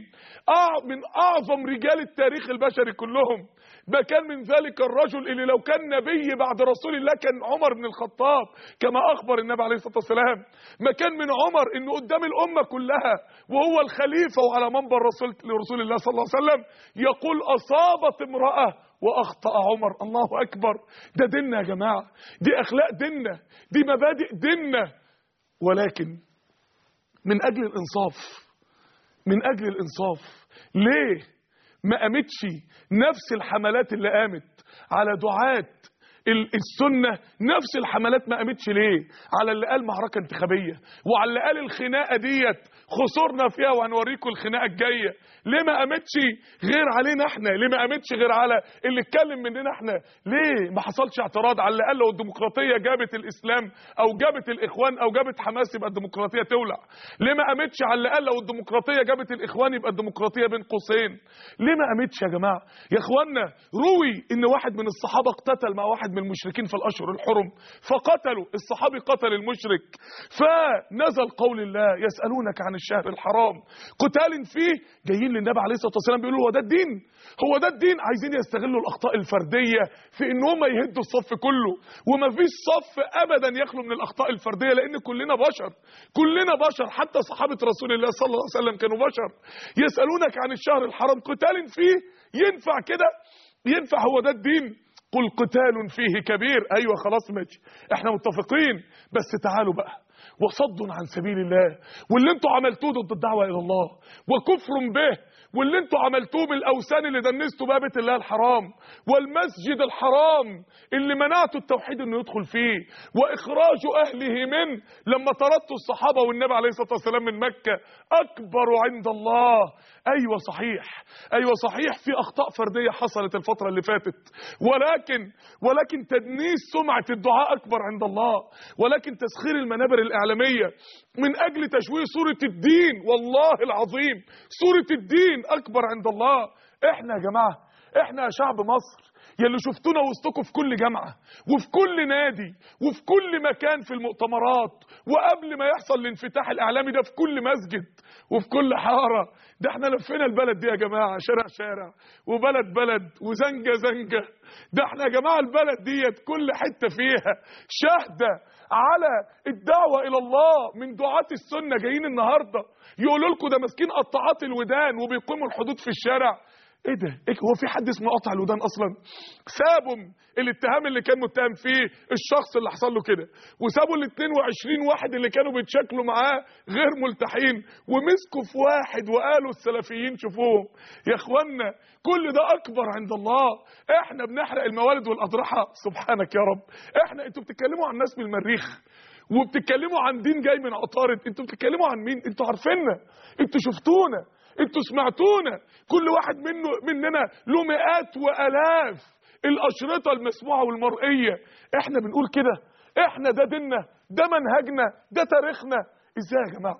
Speaker 1: من أعظم رجال التاريخ البشري كلهم ما كان من ذلك الرجل اللي لو كان نبي بعد رسول الله كان عمر بن الخطاب كما أخبر النبي عليه الصلاة والسلام ما كان من عمر إنه قدام الأمة كلها وهو الخليفة وعلى منبر رسول لرسول الله صلى الله عليه وسلم يقول أصابت امرأة واخطا عمر الله اكبر ده ديننا يا جماعه دي اخلاق ديننا دي مبادئ ديننا ولكن من اجل الانصاف من اجل الانصاف ليه ما قامتش نفس الحملات اللي قامت على دعاه السنه نفس الحملات ما قامتش ليه على اللي قال معركه انتخابيه وعلى اللي قال الخناقه ديت خسرنا فيها وهنوريكم الخناقه الجايه ليه ما قامتش غير علينا احنا ليه ما قامتش غير على اللي اتكلم مننا احنا ليه ما حصلش اعتراض على اللي قال لو الديمقراطيه جابت الاسلام او جابت الاخوان او جابت حماس يبقى الديمقراطيه تولع ليه ما قامتش على اللي قال لو الديمقراطيه جابت الاخوان يبقى الديمقراطيه بين قوسين ليه ما قامتش يا جماعه يا اخوانا روي ان واحد من الصحابه اقتتل مع واحد من المشركين في الاشهر الحرم فقتلوا الصحابي قتل المشرك فنزل قول الله يسالونك عن الشهر الحرام قتال فيه جايين للنبي عليه الصلاه والسلام بيقولوا هو ده الدين هو ده الدين عايزين يستغلوا الاخطاء الفرديه في ان هم يهدوا الصف كله ومفيش صف ابدا يخلو من الاخطاء الفرديه لان كلنا بشر كلنا بشر حتى صحابه رسول الله صلى الله عليه وسلم كانوا بشر يسالونك عن الشهر الحرام قتال فيه ينفع كده ينفع هو ده الدين قل قتال فيه كبير ايوه خلاص ماشي احنا متفقين بس تعالوا بقى وصد عن سبيل الله واللي انتوا عملتوه ضد الدعوه الى الله وكفر به واللي انتوا عملتوه بالاوثان اللي دنستوا بها بيت الله الحرام والمسجد الحرام اللي منعتوا التوحيد انه يدخل فيه واخراج اهله منه لما طردتوا الصحابه والنبي عليه الصلاه والسلام من مكه اكبر عند الله ايوه صحيح ايوه صحيح في اخطاء فرديه حصلت الفتره اللي فاتت ولكن ولكن تدنيس سمعه الدعاء اكبر عند الله ولكن تسخير المنابر الاعلاميه من اجل تشويه صوره الدين والله العظيم صوره الدين اكبر عند الله احنا يا جماعه احنا يا شعب مصر يلي شفتونا وسطكم في كل جامعة وفي كل نادي وفي كل مكان في المؤتمرات وقبل ما يحصل الانفتاح الإعلامي ده في كل مسجد وفي كل حارة ده احنا لفينا البلد دي يا جماعة شارع شارع وبلد بلد وزنجة زنجة ده احنا يا جماعة البلد ديت كل حتة فيها شاهدة على الدعوة إلى الله من دعاة السنة جايين النهاردة يقولوا لكم ده ماسكين قطاعات الودان وبيقيموا الحدود في الشارع ايه ده إيه هو في حد اسمه قطع الودان اصلا سابوا الاتهام اللي كان متهم فيه الشخص اللي حصل له كده وسابوا ال 22 واحد اللي كانوا بيتشكلوا معاه غير ملتحين ومسكوا في واحد وقالوا السلفيين شوفوهم يا اخوانا كل ده اكبر عند الله احنا بنحرق الموالد والاضرحه سبحانك يا رب احنا انتوا بتتكلموا عن ناس من المريخ وبتتكلموا عن دين جاي من عطارد انتوا بتتكلموا عن مين انتوا عارفيننا انتوا شفتونا انتوا سمعتونا كل واحد منه مننا له مئات والاف الاشرطه المسموعه والمرئيه احنا بنقول كده احنا ده ديننا ده منهجنا ده تاريخنا ازاي يا جماعه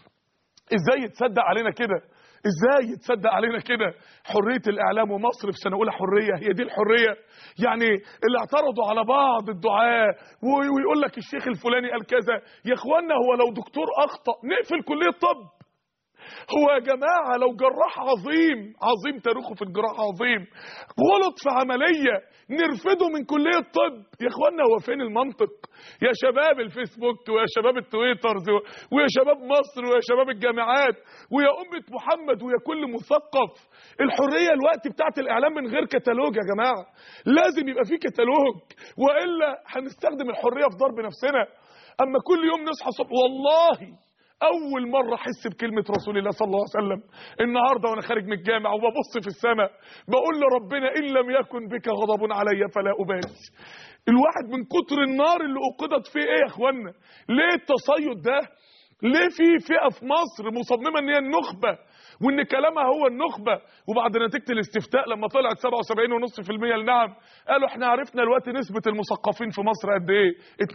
Speaker 1: ازاي يتصدق علينا كده ازاي يتصدق علينا كده حريه الاعلام ومصر في سنه اولى حريه هي دي الحريه يعني اللي اعترضوا على بعض الدعاه ويقول لك الشيخ الفلاني قال كذا يا اخوانا هو لو دكتور اخطا نقفل كليه طب هو يا جماعة لو جراح عظيم عظيم تاريخه في الجراحة عظيم غلط في عملية نرفده من كلية طب يا اخوانا هو فين المنطق يا شباب الفيسبوك ويا شباب التويترز ويا شباب مصر ويا شباب الجامعات ويا أمة محمد ويا كل مثقف الحرية الوقت بتاعت الإعلام من غير كتالوج يا جماعة لازم يبقى في كتالوج وإلا هنستخدم الحرية في ضرب نفسنا أما كل يوم نصحى الصبح والله اول مره احس بكلمه رسول الله صلى الله عليه وسلم النهارده وانا خارج من الجامع وببص في السماء بقول لربنا ان لم يكن بك غضب علي فلا ابالي الواحد من كتر النار اللي اوقدت فيه ايه يا اخوانا ليه التصيد ده ليه في فئه في مصر مصممه ان هي النخبه وان كلامها هو النخبه وبعد نتيجه الاستفتاء لما طلعت 77.5% النعم قالوا احنا عرفنا دلوقتي نسبه المثقفين في مصر قد ايه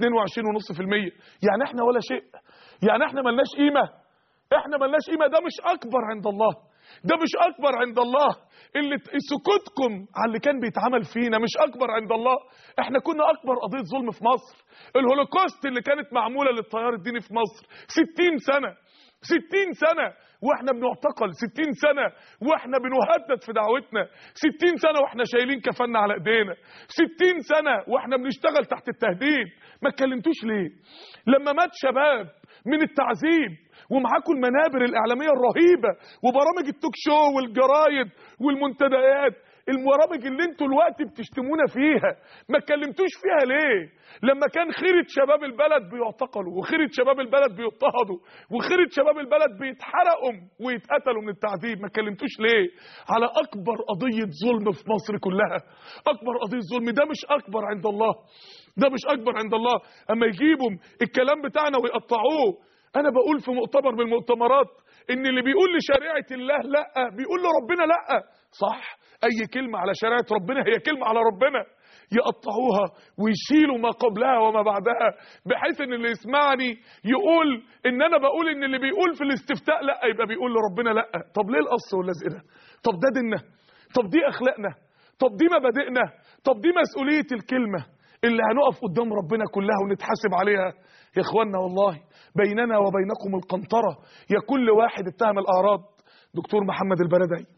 Speaker 1: 22.5% يعني احنا ولا شيء يعني احنا ملناش قيمه احنا ملناش قيمه ده مش اكبر عند الله ده مش اكبر عند الله اللي سكوتكم على اللي كان بيتعمل فينا مش اكبر عند الله احنا كنا اكبر قضيه ظلم في مصر الهولوكوست اللي كانت معموله للتيار الديني في مصر 60 سنه 60 سنه واحنا بنعتقل 60 سنه واحنا بنهدد في دعوتنا 60 سنه واحنا شايلين كفنا على ايدينا 60 سنه واحنا بنشتغل تحت التهديد ما اتكلمتوش ليه لما مات شباب من التعذيب ومعاكم المنابر الاعلاميه الرهيبه وبرامج التوك شو والجرايد والمنتديات البرامج اللي انتوا الوقت بتشتمونا فيها ما اتكلمتوش فيها ليه لما كان خيرة شباب البلد بيعتقلوا وخيرة شباب البلد بيضطهدوا وخيرة شباب البلد بيتحرقوا ويتقتلوا من التعذيب ما اتكلمتوش ليه على اكبر قضية ظلم في مصر كلها اكبر قضية ظلم ده مش اكبر عند الله ده مش اكبر عند الله اما يجيبوا الكلام بتاعنا ويقطعوه انا بقول في مؤتمر من المؤتمرات ان اللي بيقول لشريعه الله لا بيقول لربنا لا صح اي كلمه على شريعه ربنا هي كلمه على ربنا يقطعوها ويشيلوا ما قبلها وما بعدها بحيث ان اللي يسمعني يقول ان انا بقول ان اللي بيقول في الاستفتاء لا يبقى بيقول لربنا لا طب ليه القص واللزق ده طب ده ديننا طب دي اخلاقنا طب دي مبادئنا طب دي مسؤوليه الكلمه اللي هنقف قدام ربنا كلها ونتحاسب عليها يا اخوانا والله بيننا وبينكم القنطرة يا كل واحد اتهم الأعراض دكتور محمد البردعي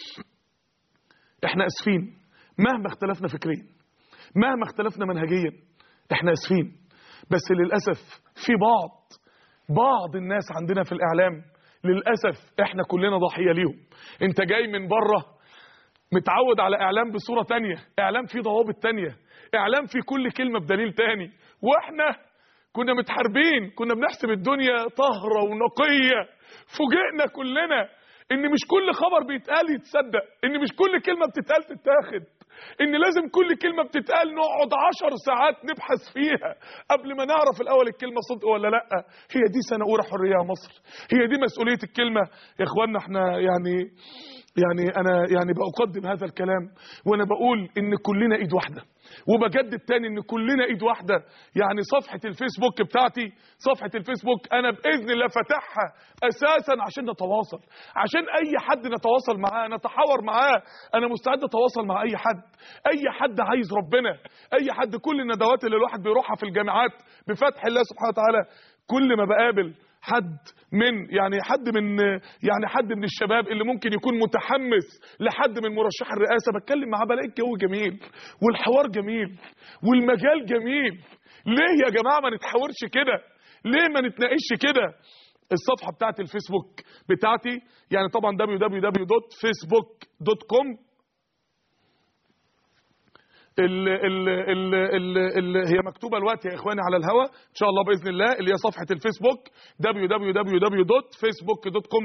Speaker 1: احنا اسفين مهما اختلفنا فكريا مهما اختلفنا منهجيا احنا اسفين بس للأسف في بعض بعض الناس عندنا في الإعلام للأسف احنا كلنا ضحية ليهم انت جاي من بره متعود على إعلام بصورة تانية إعلام فيه ضوابط تانية إعلام فيه كل كلمة بدليل تاني وإحنا كنا متحاربين كنا بنحسب الدنيا طهرة ونقية فوجئنا كلنا ان مش كل خبر بيتقال يتصدق ان مش كل كلمة بتتقال تتاخد ان لازم كل كلمة بتتقال نقعد عشر ساعات نبحث فيها قبل ما نعرف الاول الكلمة صدق ولا لا هي دي سنة اولى حرية يا مصر هي دي مسؤولية الكلمة يا اخوانا احنا يعني يعني انا يعني بقدم هذا الكلام وانا بقول ان كلنا ايد واحده وبجدد تاني ان كلنا ايد واحده يعني صفحه الفيسبوك بتاعتي صفحه الفيسبوك انا باذن الله فاتحها اساسا عشان نتواصل عشان اي حد نتواصل معاه نتحاور معاه انا مستعد اتواصل مع اي حد اي حد عايز ربنا اي حد كل الندوات اللي الواحد بيروحها في الجامعات بفتح الله سبحانه وتعالى كل ما بقابل حد من يعني حد من يعني حد من الشباب اللي ممكن يكون متحمس لحد من مرشح الرئاسه بتكلم معاه بلاقي الجو جميل والحوار جميل والمجال جميل ليه يا جماعه ما نتحاورش كده ليه ما نتناقش كده الصفحه بتاعت الفيسبوك بتاعتي يعني طبعا www.facebook.com ال ال ال ال ال هي مكتوبه الوقت يا اخواني على الهوا ان شاء الله باذن الله اللي هي صفحه الفيسبوك www.facebook.com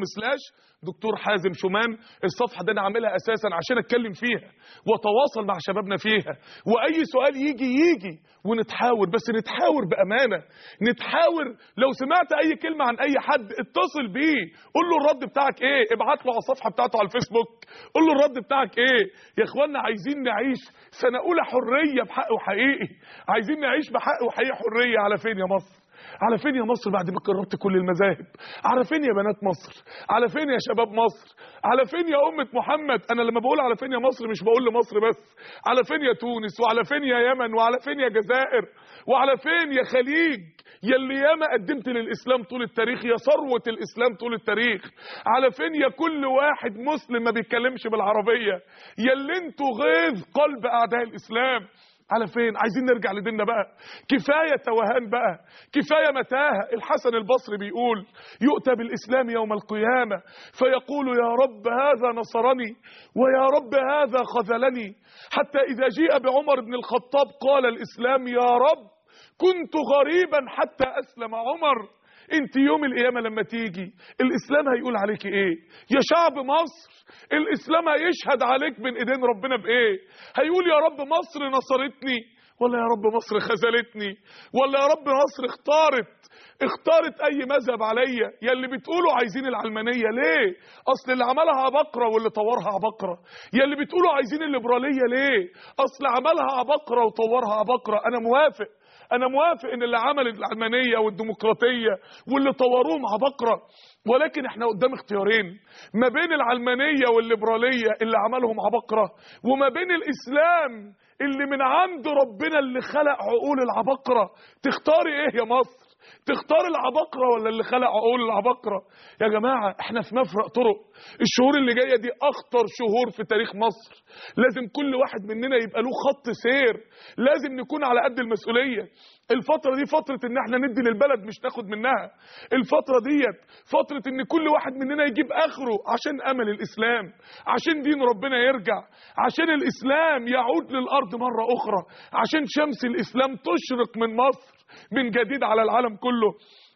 Speaker 1: دكتور حازم شومان الصفحه دي انا عاملها اساسا عشان اتكلم فيها واتواصل مع شبابنا فيها واي سؤال يجي يجي ونتحاور بس نتحاور بامانه نتحاور لو سمعت اي كلمه عن اي حد اتصل بيه قول له الرد بتاعك ايه ابعت له على الصفحه بتاعته على الفيسبوك قول له الرد بتاعك ايه يا اخوانا عايزين نعيش سنه اولى حريه بحق وحقيقي عايزين نعيش بحق وحقيقي حريه على فين يا مصر على فين يا مصر بعد ما قربت كل المذاهب على فين يا بنات مصر على فين يا شباب مصر على فين يا أمة محمد أنا لما بقول على فين يا مصر مش بقول لمصر بس على فين يا تونس وعلى فين يا يمن وعلى فين يا جزائر وعلى فين يا خليج يا اللي ياما قدمت للإسلام طول التاريخ يا ثروة الإسلام طول التاريخ على فين يا كل واحد مسلم ما بيتكلمش بالعربية يا اللي انتوا غيظ قلب أعداء الإسلام على فين عايزين نرجع لديننا بقى كفاية توهان بقى كفاية متاهة الحسن البصري بيقول يؤتى بالإسلام يوم القيامة فيقول يا رب هذا نصرني ويا رب هذا خذلني حتى إذا جيء بعمر بن الخطاب قال الإسلام يا رب كنت غريبا حتى أسلم عمر انت يوم القيامة لما تيجي الإسلام هيقول عليك ايه يا شعب مصر الإسلام هيشهد عليك بين ايدين ربنا بايه هيقول يا رب مصر نصرتني ولا يا رب مصر خذلتني ولا يا رب مصر اختارت اختارت اي مذهب عليا يا اللي بتقولوا عايزين العلمانيه ليه اصل اللي عملها عبقره واللي طورها عبقره يا اللي بتقولوا عايزين الليبراليه ليه اصل عملها عبقره وطورها عبقره انا موافق انا موافق ان اللي عمل العلمانيه والديمقراطيه واللي طوروهم عبقره ولكن احنا قدام اختيارين ما بين العلمانيه والليبراليه اللي عملهم عبقره وما بين الاسلام اللي من عند ربنا اللي خلق عقول العبقره تختاري ايه يا مصر تختار العبقرة ولا اللي خلق عقول العبقرة يا جماعة احنا في مفرق طرق الشهور اللي جاية دي اخطر شهور في تاريخ مصر لازم كل واحد مننا يبقى له خط سير لازم نكون على قد المسؤولية الفترة دي فترة ان احنا ندي للبلد مش ناخد منها الفترة ديت فترة ان كل واحد مننا يجيب اخره عشان امل الاسلام عشان دين ربنا يرجع عشان الاسلام يعود للارض مرة اخرى عشان شمس الاسلام تشرق من مصر من جديد على العالم كله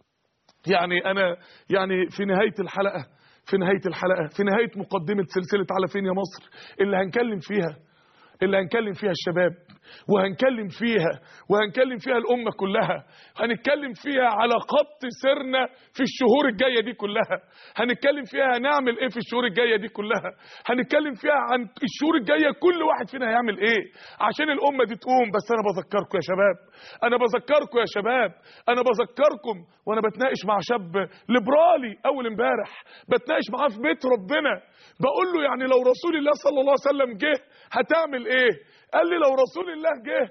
Speaker 1: يعني انا يعني في نهاية الحلقة في نهاية الحلقة في نهاية مقدمة سلسلة على فين يا مصر اللي هنكلم فيها اللي هنكلم فيها الشباب وهنكلم فيها وهنكلم فيها الأمة كلها هنتكلم فيها على خط سيرنا في الشهور الجاية دي كلها هنتكلم فيها هنعمل ايه في الشهور الجاية دي كلها هنتكلم فيها عن الشهور الجاية كل واحد فينا هيعمل ايه عشان الأمة دي تقوم بس أنا بذكركم يا شباب أنا بذكركم يا شباب أنا بذكركم وأنا بتناقش مع شاب ليبرالي أول امبارح بتناقش معاه في بيت ربنا بقول له يعني لو رسول الله صلى الله عليه وسلم جه هتعمل ايه قال لي لو رسول الله جه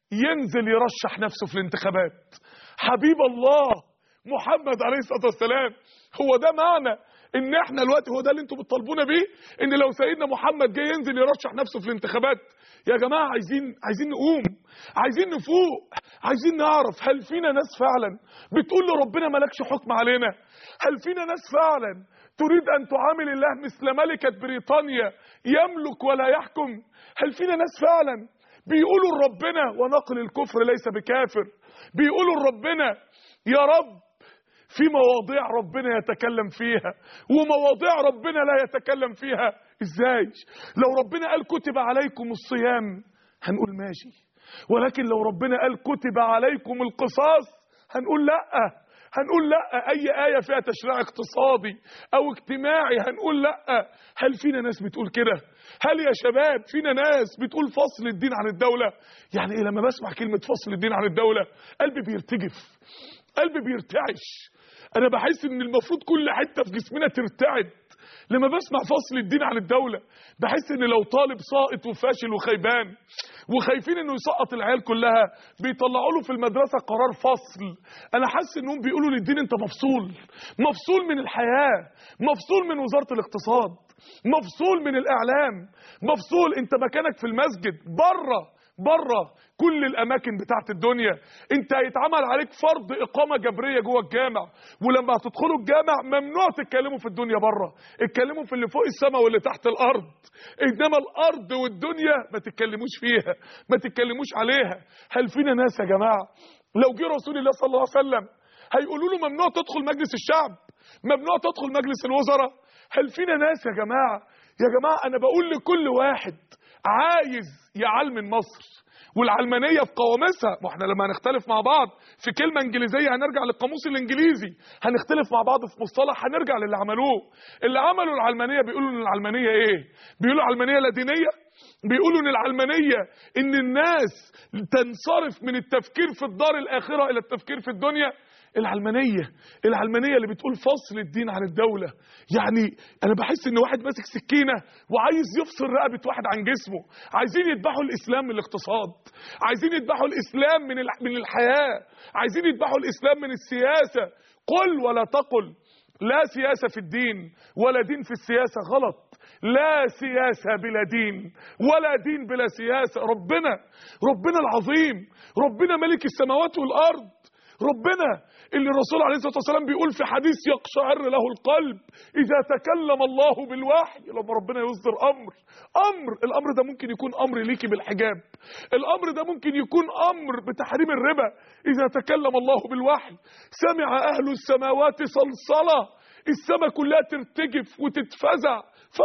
Speaker 1: ينزل يرشح نفسه في الانتخابات حبيب الله محمد عليه الصلاه والسلام هو ده معنى ان احنا الوقت هو ده اللي انتم بتطالبونا بيه ان لو سيدنا محمد جاي ينزل يرشح نفسه في الانتخابات يا جماعه عايزين عايزين نقوم عايزين نفوق عايزين نعرف هل فينا ناس فعلا بتقول لربنا مالكش حكم علينا هل فينا ناس فعلا تريد ان تعامل الله مثل ملكه بريطانيا يملك ولا يحكم هل فينا ناس فعلا بيقولوا لربنا ونقل الكفر ليس بكافر بيقولوا لربنا يا رب في مواضيع ربنا يتكلم فيها ومواضيع ربنا لا يتكلم فيها ازاي لو ربنا قال كتب عليكم الصيام هنقول ماشي ولكن لو ربنا قال كتب عليكم القصاص هنقول لا هنقول لا اي ايه فيها تشريع اقتصادي او اجتماعي هنقول لا هل فينا ناس بتقول كده هل يا شباب فينا ناس بتقول فصل الدين عن الدوله يعني ايه لما بسمع كلمه فصل الدين عن الدوله قلبي بيرتجف قلبي بيرتعش انا بحس ان المفروض كل حته في جسمنا ترتعد لما بسمع فصل الدين عن الدولة بحس ان لو طالب ساقط وفاشل وخيبان وخايفين انه يسقط العيال كلها بيطلعوا له في المدرسة قرار فصل انا حاسس انهم بيقولوا للدين انت مفصول مفصول من الحياة مفصول من وزارة الاقتصاد مفصول من الاعلام مفصول انت مكانك في المسجد بره بره كل الاماكن بتاعت الدنيا انت هيتعمل عليك فرض اقامه جبريه جوه الجامع ولما هتدخلوا الجامع ممنوع تتكلموا في الدنيا بره اتكلموا في اللي فوق السماء واللي تحت الارض انما الارض والدنيا ما تتكلموش فيها ما تتكلموش عليها هل فينا ناس يا جماعه لو جه رسول الله صلى الله عليه وسلم هيقولوا له ممنوع تدخل مجلس الشعب ممنوع تدخل مجلس الوزراء هل فينا ناس يا جماعه يا جماعه انا بقول لكل واحد عايز يعلم مصر والعلمانيه في قواميسها واحنا لما هنختلف مع بعض في كلمه انجليزيه هنرجع للقاموس الانجليزي هنختلف مع بعض في مصطلح هنرجع للي عملوه اللي عملوا العلمانيه بيقولوا ان العلمانيه ايه بيقولوا علمانيه لا دينيه بيقولوا ان العلمانيه ان الناس تنصرف من التفكير في الدار الاخره الى التفكير في الدنيا العلمانيه العلمانيه اللي بتقول فصل الدين عن الدوله يعني انا بحس ان واحد ماسك سكينه وعايز يفصل رقبه واحد عن جسمه عايزين يذبحوا الاسلام من الاقتصاد عايزين يذبحوا الاسلام من من الحياه عايزين يذبحوا الاسلام من السياسه قل ولا تقل لا سياسه في الدين ولا دين في السياسه غلط لا سياسة بلا دين ولا دين بلا سياسة ربنا ربنا العظيم ربنا ملك السماوات والأرض ربنا اللي الرسول عليه الصلاه والسلام بيقول في حديث يقشعر له القلب اذا تكلم الله بالوحي لما ربنا يصدر امر امر الامر ده ممكن يكون امر ليكي بالحجاب الامر ده ممكن يكون امر بتحريم الربا اذا تكلم الله بالوحي سمع اهل السماوات صلصله السماء كلها ترتجف وتتفزع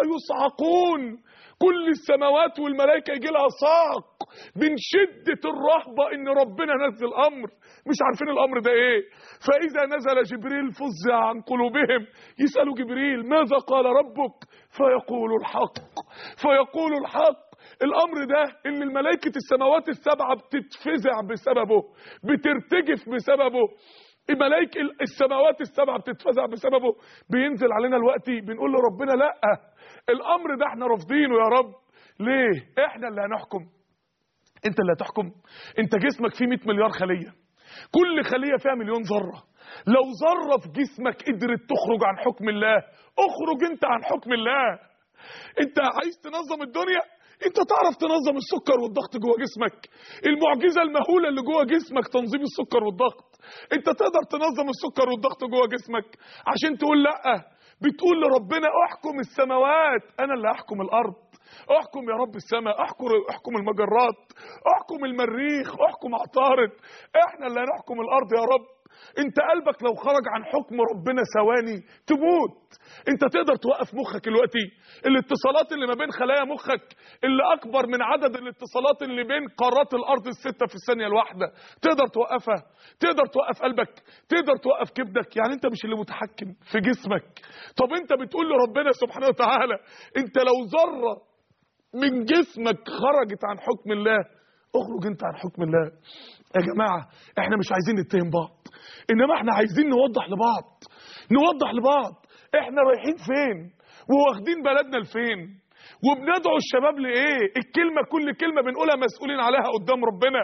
Speaker 1: فيصعقون كل السماوات والملائكة يجي لها صعق من شدة الرهبة ان ربنا نزل امر مش عارفين الامر ده ايه فاذا نزل جبريل فزع عن قلوبهم يسألوا جبريل ماذا قال ربك فيقول الحق فيقول الحق الامر ده ان الملائكة السماوات السبعة بتتفزع بسببه بترتجف بسببه ملائكة السماوات السبعة بتتفزع بسببه بينزل علينا الوقت بنقول لربنا لا الامر ده احنا رافضينه يا رب ليه احنا اللي هنحكم انت اللي هتحكم انت جسمك فيه 100 مليار خليه كل خليه فيها مليون ذره لو ذره في جسمك قدرت تخرج عن حكم الله اخرج انت عن حكم الله انت عايز تنظم الدنيا انت تعرف تنظم السكر والضغط جوه جسمك المعجزه المهوله اللي جوه جسمك تنظيم السكر والضغط انت تقدر تنظم السكر والضغط جوه جسمك عشان تقول لا بتقول لربنا احكم السماوات انا اللي احكم الارض احكم يا رب السماء احكم احكم المجرات احكم المريخ احكم عطارد احنا اللي هنحكم الارض يا رب انت قلبك لو خرج عن حكم ربنا ثواني تموت انت تقدر توقف مخك دلوقتي الاتصالات اللي ما بين خلايا مخك اللي اكبر من عدد الاتصالات اللي بين قارات الارض السته في الثانيه الواحده تقدر توقفها تقدر توقف قلبك تقدر توقف كبدك يعني انت مش اللي متحكم في جسمك طب انت بتقول لربنا سبحانه وتعالى انت لو ذره من جسمك خرجت عن حكم الله اخرج انت عن حكم الله يا جماعه احنا مش عايزين نتهم بعض انما احنا عايزين نوضح لبعض نوضح لبعض احنا رايحين فين وواخدين بلدنا لفين وبندعو الشباب لايه الكلمه كل كلمه بنقولها مسؤولين عليها قدام ربنا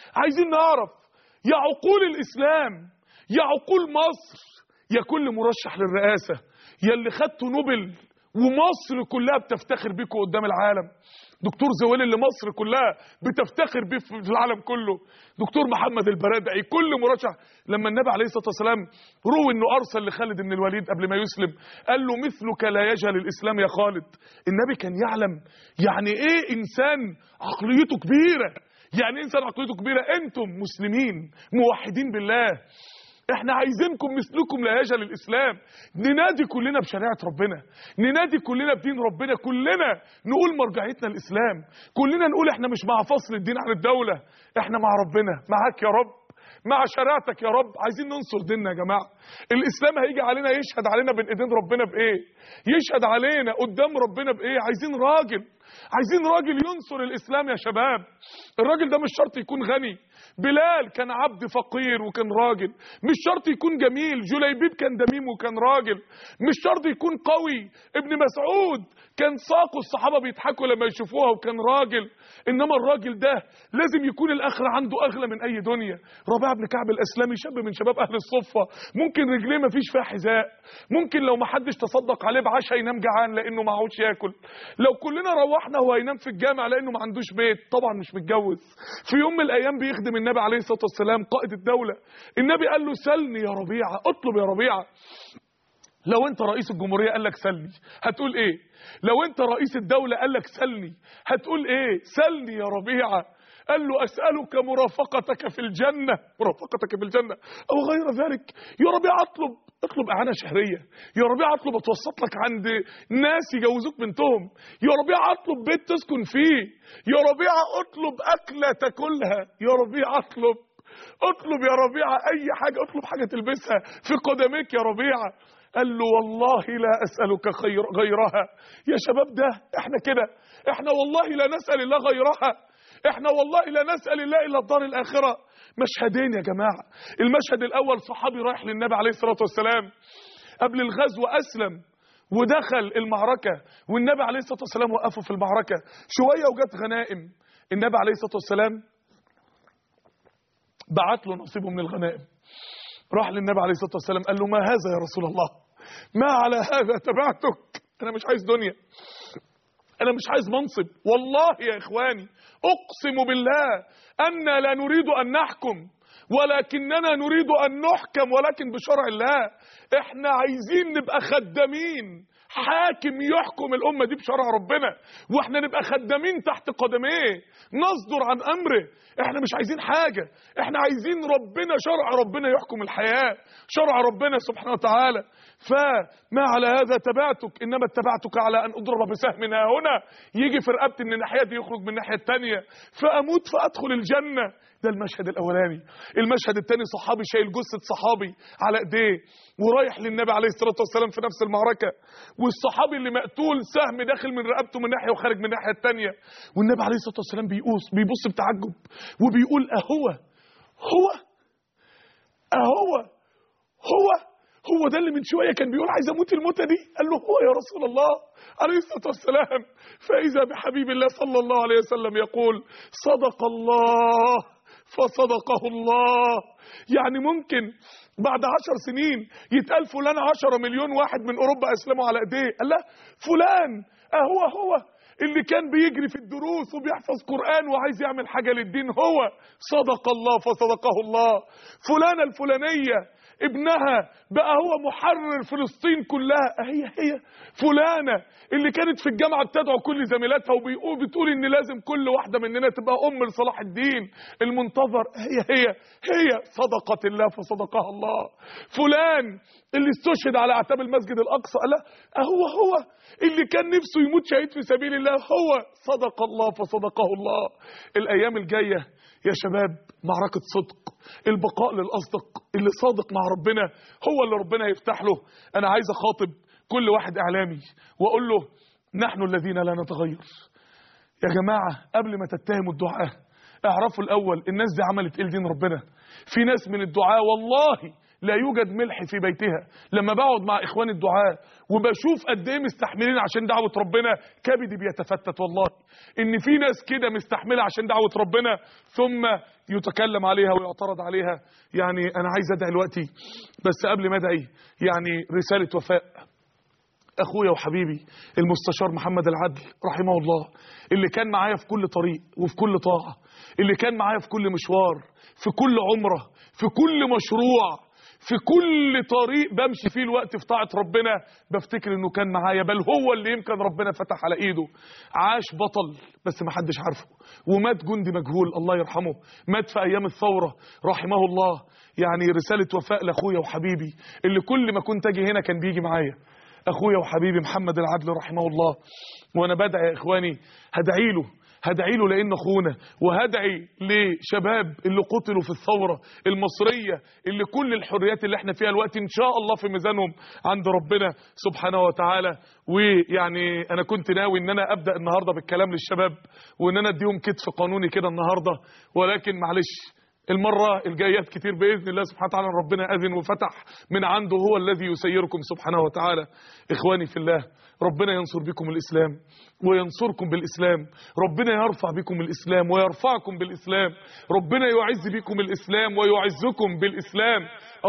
Speaker 1: عايزين نعرف يا عقول الاسلام يا عقول مصر يا كل مرشح للرئاسه يا اللي خدتوا نوبل ومصر كلها بتفتخر بيكم قدام العالم دكتور زويل اللي مصر كلها بتفتخر بيه في العالم كله دكتور محمد البرادعي كل مرشح لما النبي عليه الصلاه والسلام روى انه ارسل لخالد بن الوليد قبل ما يسلم قال له مثلك لا يجهل الاسلام يا خالد النبي كان يعلم يعني ايه انسان عقليته كبيره يعني ايه انسان عقليته كبيره انتم مسلمين موحدين بالله احنا عايزينكم مثلكم لا يجهل الاسلام ننادي كلنا بشريعه ربنا ننادي كلنا بدين ربنا كلنا نقول مرجعيتنا الاسلام كلنا نقول احنا مش مع فصل الدين عن الدوله احنا مع ربنا معاك يا رب مع شريعتك يا رب عايزين ننصر ديننا يا جماعه الاسلام هيجي علينا يشهد علينا بين ايدين ربنا بايه يشهد علينا قدام ربنا بايه عايزين راجل عايزين راجل ينصر الاسلام يا شباب الراجل ده مش شرط يكون غني بلال كان عبد فقير وكان راجل مش شرط يكون جميل جليبيب كان دميم وكان راجل مش شرط يكون قوي ابن مسعود كان ساقوا الصحابه بيضحكوا لما يشوفوها وكان راجل انما الراجل ده لازم يكون الاخره عنده اغلى من اي دنيا ربيعه بن كعب الاسلامي شاب من شباب اهل الصفه ممكن رجليه ما فيش فيها حذاء ممكن لو ما حدش تصدق عليه بعشاء ينام جعان لانه معهوش ياكل لو كلنا روحنا هو هينام في الجامع لانه ما عندوش بيت طبعا مش متجوز في يوم من الايام بيخدم النبي عليه الصلاه والسلام قائد الدوله النبي قال له سلني يا ربيعه اطلب يا ربيعه لو انت رئيس الجمهورية قال لك سلني هتقول ايه لو انت رئيس الدولة قال لك سلني هتقول ايه سلني يا ربيعة قال له أسألك مرافقتك في الجنة مرافقتك في الجنة أو غير ذلك يا ربيعة اطلب اطلب إعانة شهرية يا ربيعة اطلب اتوسط لك عند ناس يجوزوك بنتهم يا ربيعة اطلب بيت تسكن فيه يا ربيعة اطلب أكلة تاكلها يا ربيعة اطلب اطلب يا ربيعة أي حاجة اطلب حاجة تلبسها في قدميك يا ربيعة قال له والله لا أسألك خير غيرها يا شباب ده احنا كده احنا والله لا نسأل الله غيرها احنا والله لا نسأل الله إلا الدار الآخرة مشهدين يا جماعة المشهد الأول صحابي رايح للنبي عليه الصلاة والسلام قبل الغزو أسلم ودخل المعركة والنبي عليه الصلاة والسلام وقفوا في المعركة شوية وجت غنائم النبي عليه الصلاة والسلام بعت له نصيبه من الغنائم راح للنبي عليه الصلاة والسلام قال له ما هذا يا رسول الله ما على هذا تبعتك أنا مش عايز دنيا أنا مش عايز منصب والله يا إخواني أقسم بالله أن لا نريد أن نحكم ولكننا نريد أن نحكم ولكن بشرع الله احنا عايزين نبقى خدامين حاكم يحكم الأمة دي بشرع ربنا واحنا نبقى خدامين تحت قدميه نصدر عن أمره احنا مش عايزين حاجة احنا عايزين ربنا شرع ربنا يحكم الحياة شرع ربنا سبحانه وتعالى فما على هذا تبعتك إنما اتبعتك على أن أضرب بسهم ها هنا يجي في رقبتي من الناحية دي يخرج من الناحية التانية فأموت فأدخل الجنة ده المشهد الأولاني المشهد الثاني صحابي شايل جثة صحابي على إيديه ورايح للنبي عليه الصلاة والسلام في نفس المعركة والصحابي اللي مقتول سهم داخل من رقبته من ناحية وخارج من الناحية الثانية والنبي عليه الصلاة والسلام بيقوس بيبص بتعجب وبيقول أهو هو أهو هو هو ده اللي من شوية كان بيقول عايز أموت الموتة دي قال له هو يا رسول الله عليه الصلاة والسلام فإذا بحبيب الله صلى الله عليه وسلم يقول صدق الله فصدقه الله يعني ممكن بعد عشر سنين يتقال فلان عشرة مليون واحد من أوروبا أسلموا على إيديه قال لا فلان أهو هو اللي كان بيجري في الدروس وبيحفظ قرآن وعايز يعمل حاجة للدين هو صدق الله فصدقه الله فلانة الفلانية ابنها بقى هو محرر فلسطين كلها هي هي فلانة اللي كانت في الجامعة بتدعو كل زميلاتها وبيقول بتقول ان لازم كل واحدة مننا تبقى ام لصلاح الدين المنتظر هي هي هي صدقة الله فصدقها الله فلان اللي استشهد على اعتاب المسجد الاقصى لا هو هو اللي كان نفسه يموت شهيد في سبيل الله هو صدق الله فصدقه الله الايام الجايه يا شباب معركة صدق البقاء للأصدق اللي صادق مع ربنا هو اللي ربنا يفتح له أنا عايز أخاطب كل واحد إعلامي وأقول له نحن الذين لا نتغير يا جماعة قبل ما تتهموا الدعاء اعرفوا الأول الناس دي عملت إيه لدين ربنا في ناس من الدعاء والله لا يوجد ملح في بيتها لما بقعد مع اخوان الدعاء وبشوف قد ايه مستحملين عشان دعوه ربنا كبدي بيتفتت والله ان في ناس كده مستحمله عشان دعوه ربنا ثم يتكلم عليها ويعترض عليها يعني انا عايز ادعي دلوقتي بس قبل ما ادعي يعني رساله وفاء اخويا وحبيبي المستشار محمد العدل رحمه الله اللي كان معايا في كل طريق وفي كل طاعه اللي كان معايا في كل مشوار في كل عمره في كل مشروع في كل طريق بمشي فيه الوقت في طاعه ربنا بفتكر انه كان معايا بل هو اللي يمكن ربنا فتح على ايده عاش بطل بس ما حدش عارفه ومات جندي مجهول الله يرحمه مات في ايام الثوره رحمه الله يعني رساله وفاء لاخويا وحبيبي اللي كل ما كنت اجي هنا كان بيجي معايا اخويا وحبيبي محمد العدل رحمه الله وانا بدعي يا اخواني هدعي له هدعي له لانه اخونا وهدعي لشباب اللي قتلوا في الثوره المصريه اللي كل الحريات اللي احنا فيها الوقت ان شاء الله في ميزانهم عند ربنا سبحانه وتعالى ويعني انا كنت ناوي ان انا ابدا النهارده بالكلام للشباب وان انا اديهم كتف قانوني كده النهارده ولكن معلش المرة الجايات كتير بإذن الله سبحانه وتعالى ربنا أذن وفتح من عنده هو الذي يسيركم سبحانه وتعالى إخواني في الله ربنا ينصر بكم الإسلام وينصركم بالإسلام ربنا يرفع بكم الإسلام ويرفعكم بالإسلام ربنا يعز بكم الإسلام ويعزكم بالإسلام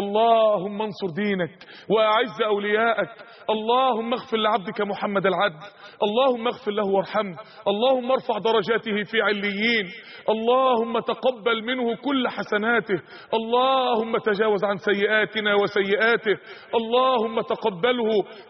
Speaker 1: اللهم انصر دينك وأعز أولياءك اللهم اغفر لعبدك محمد العدل اللهم اغفر له وارحمه اللهم ارفع درجاته في عليين اللهم تقبل منه كل حسناته اللهم تجاوز عن سيئاتنا وسيئاته اللهم تقبله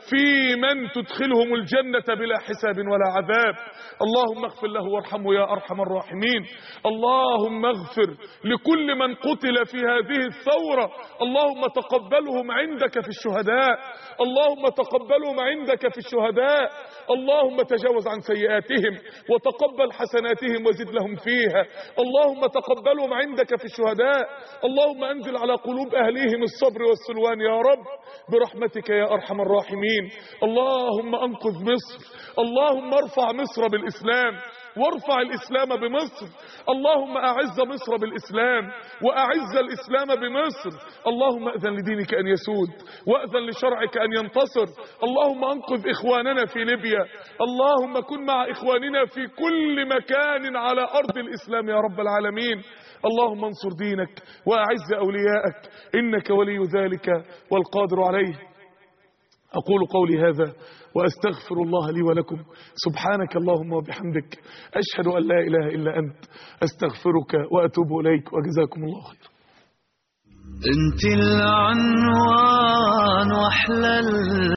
Speaker 1: في من تدخلهم الجنة بلا حساب ولا عذاب اللهم اغفر له وارحمه يا أرحم الراحمين اللهم اغفر لكل من قتل في هذه الثورة اللهم تقبلهم عندك في الشهداء اللهم تقبلهم عندك في الشهداء اللهم تجاوز عن سيئاتهم وتقبل حسناتهم وزد لهم فيها اللهم تقبلهم عندك في الشهداء اللهم انزل على قلوب اهليهم الصبر والسلوان يا رب برحمتك يا ارحم الراحمين اللهم انقذ مصر اللهم ارفع مصر بالاسلام وارفع الإسلام بمصر اللهم أعز مصر بالإسلام وأعز الإسلام بمصر اللهم أذن لدينك أن يسود وأذن لشرعك أن ينتصر اللهم أنقذ إخواننا في ليبيا اللهم كن مع إخواننا في كل مكان على أرض الإسلام يا رب العالمين اللهم انصر دينك وأعز أولياءك إنك ولي ذلك والقادر عليه أقول قولي هذا وأستغفر الله لي ولكم سبحانك اللهم وبحمدك أشهد أن لا إله إلا أنت أستغفرك وأتوب إليك وجزاكم الله خير
Speaker 2: انت العنوان واحلى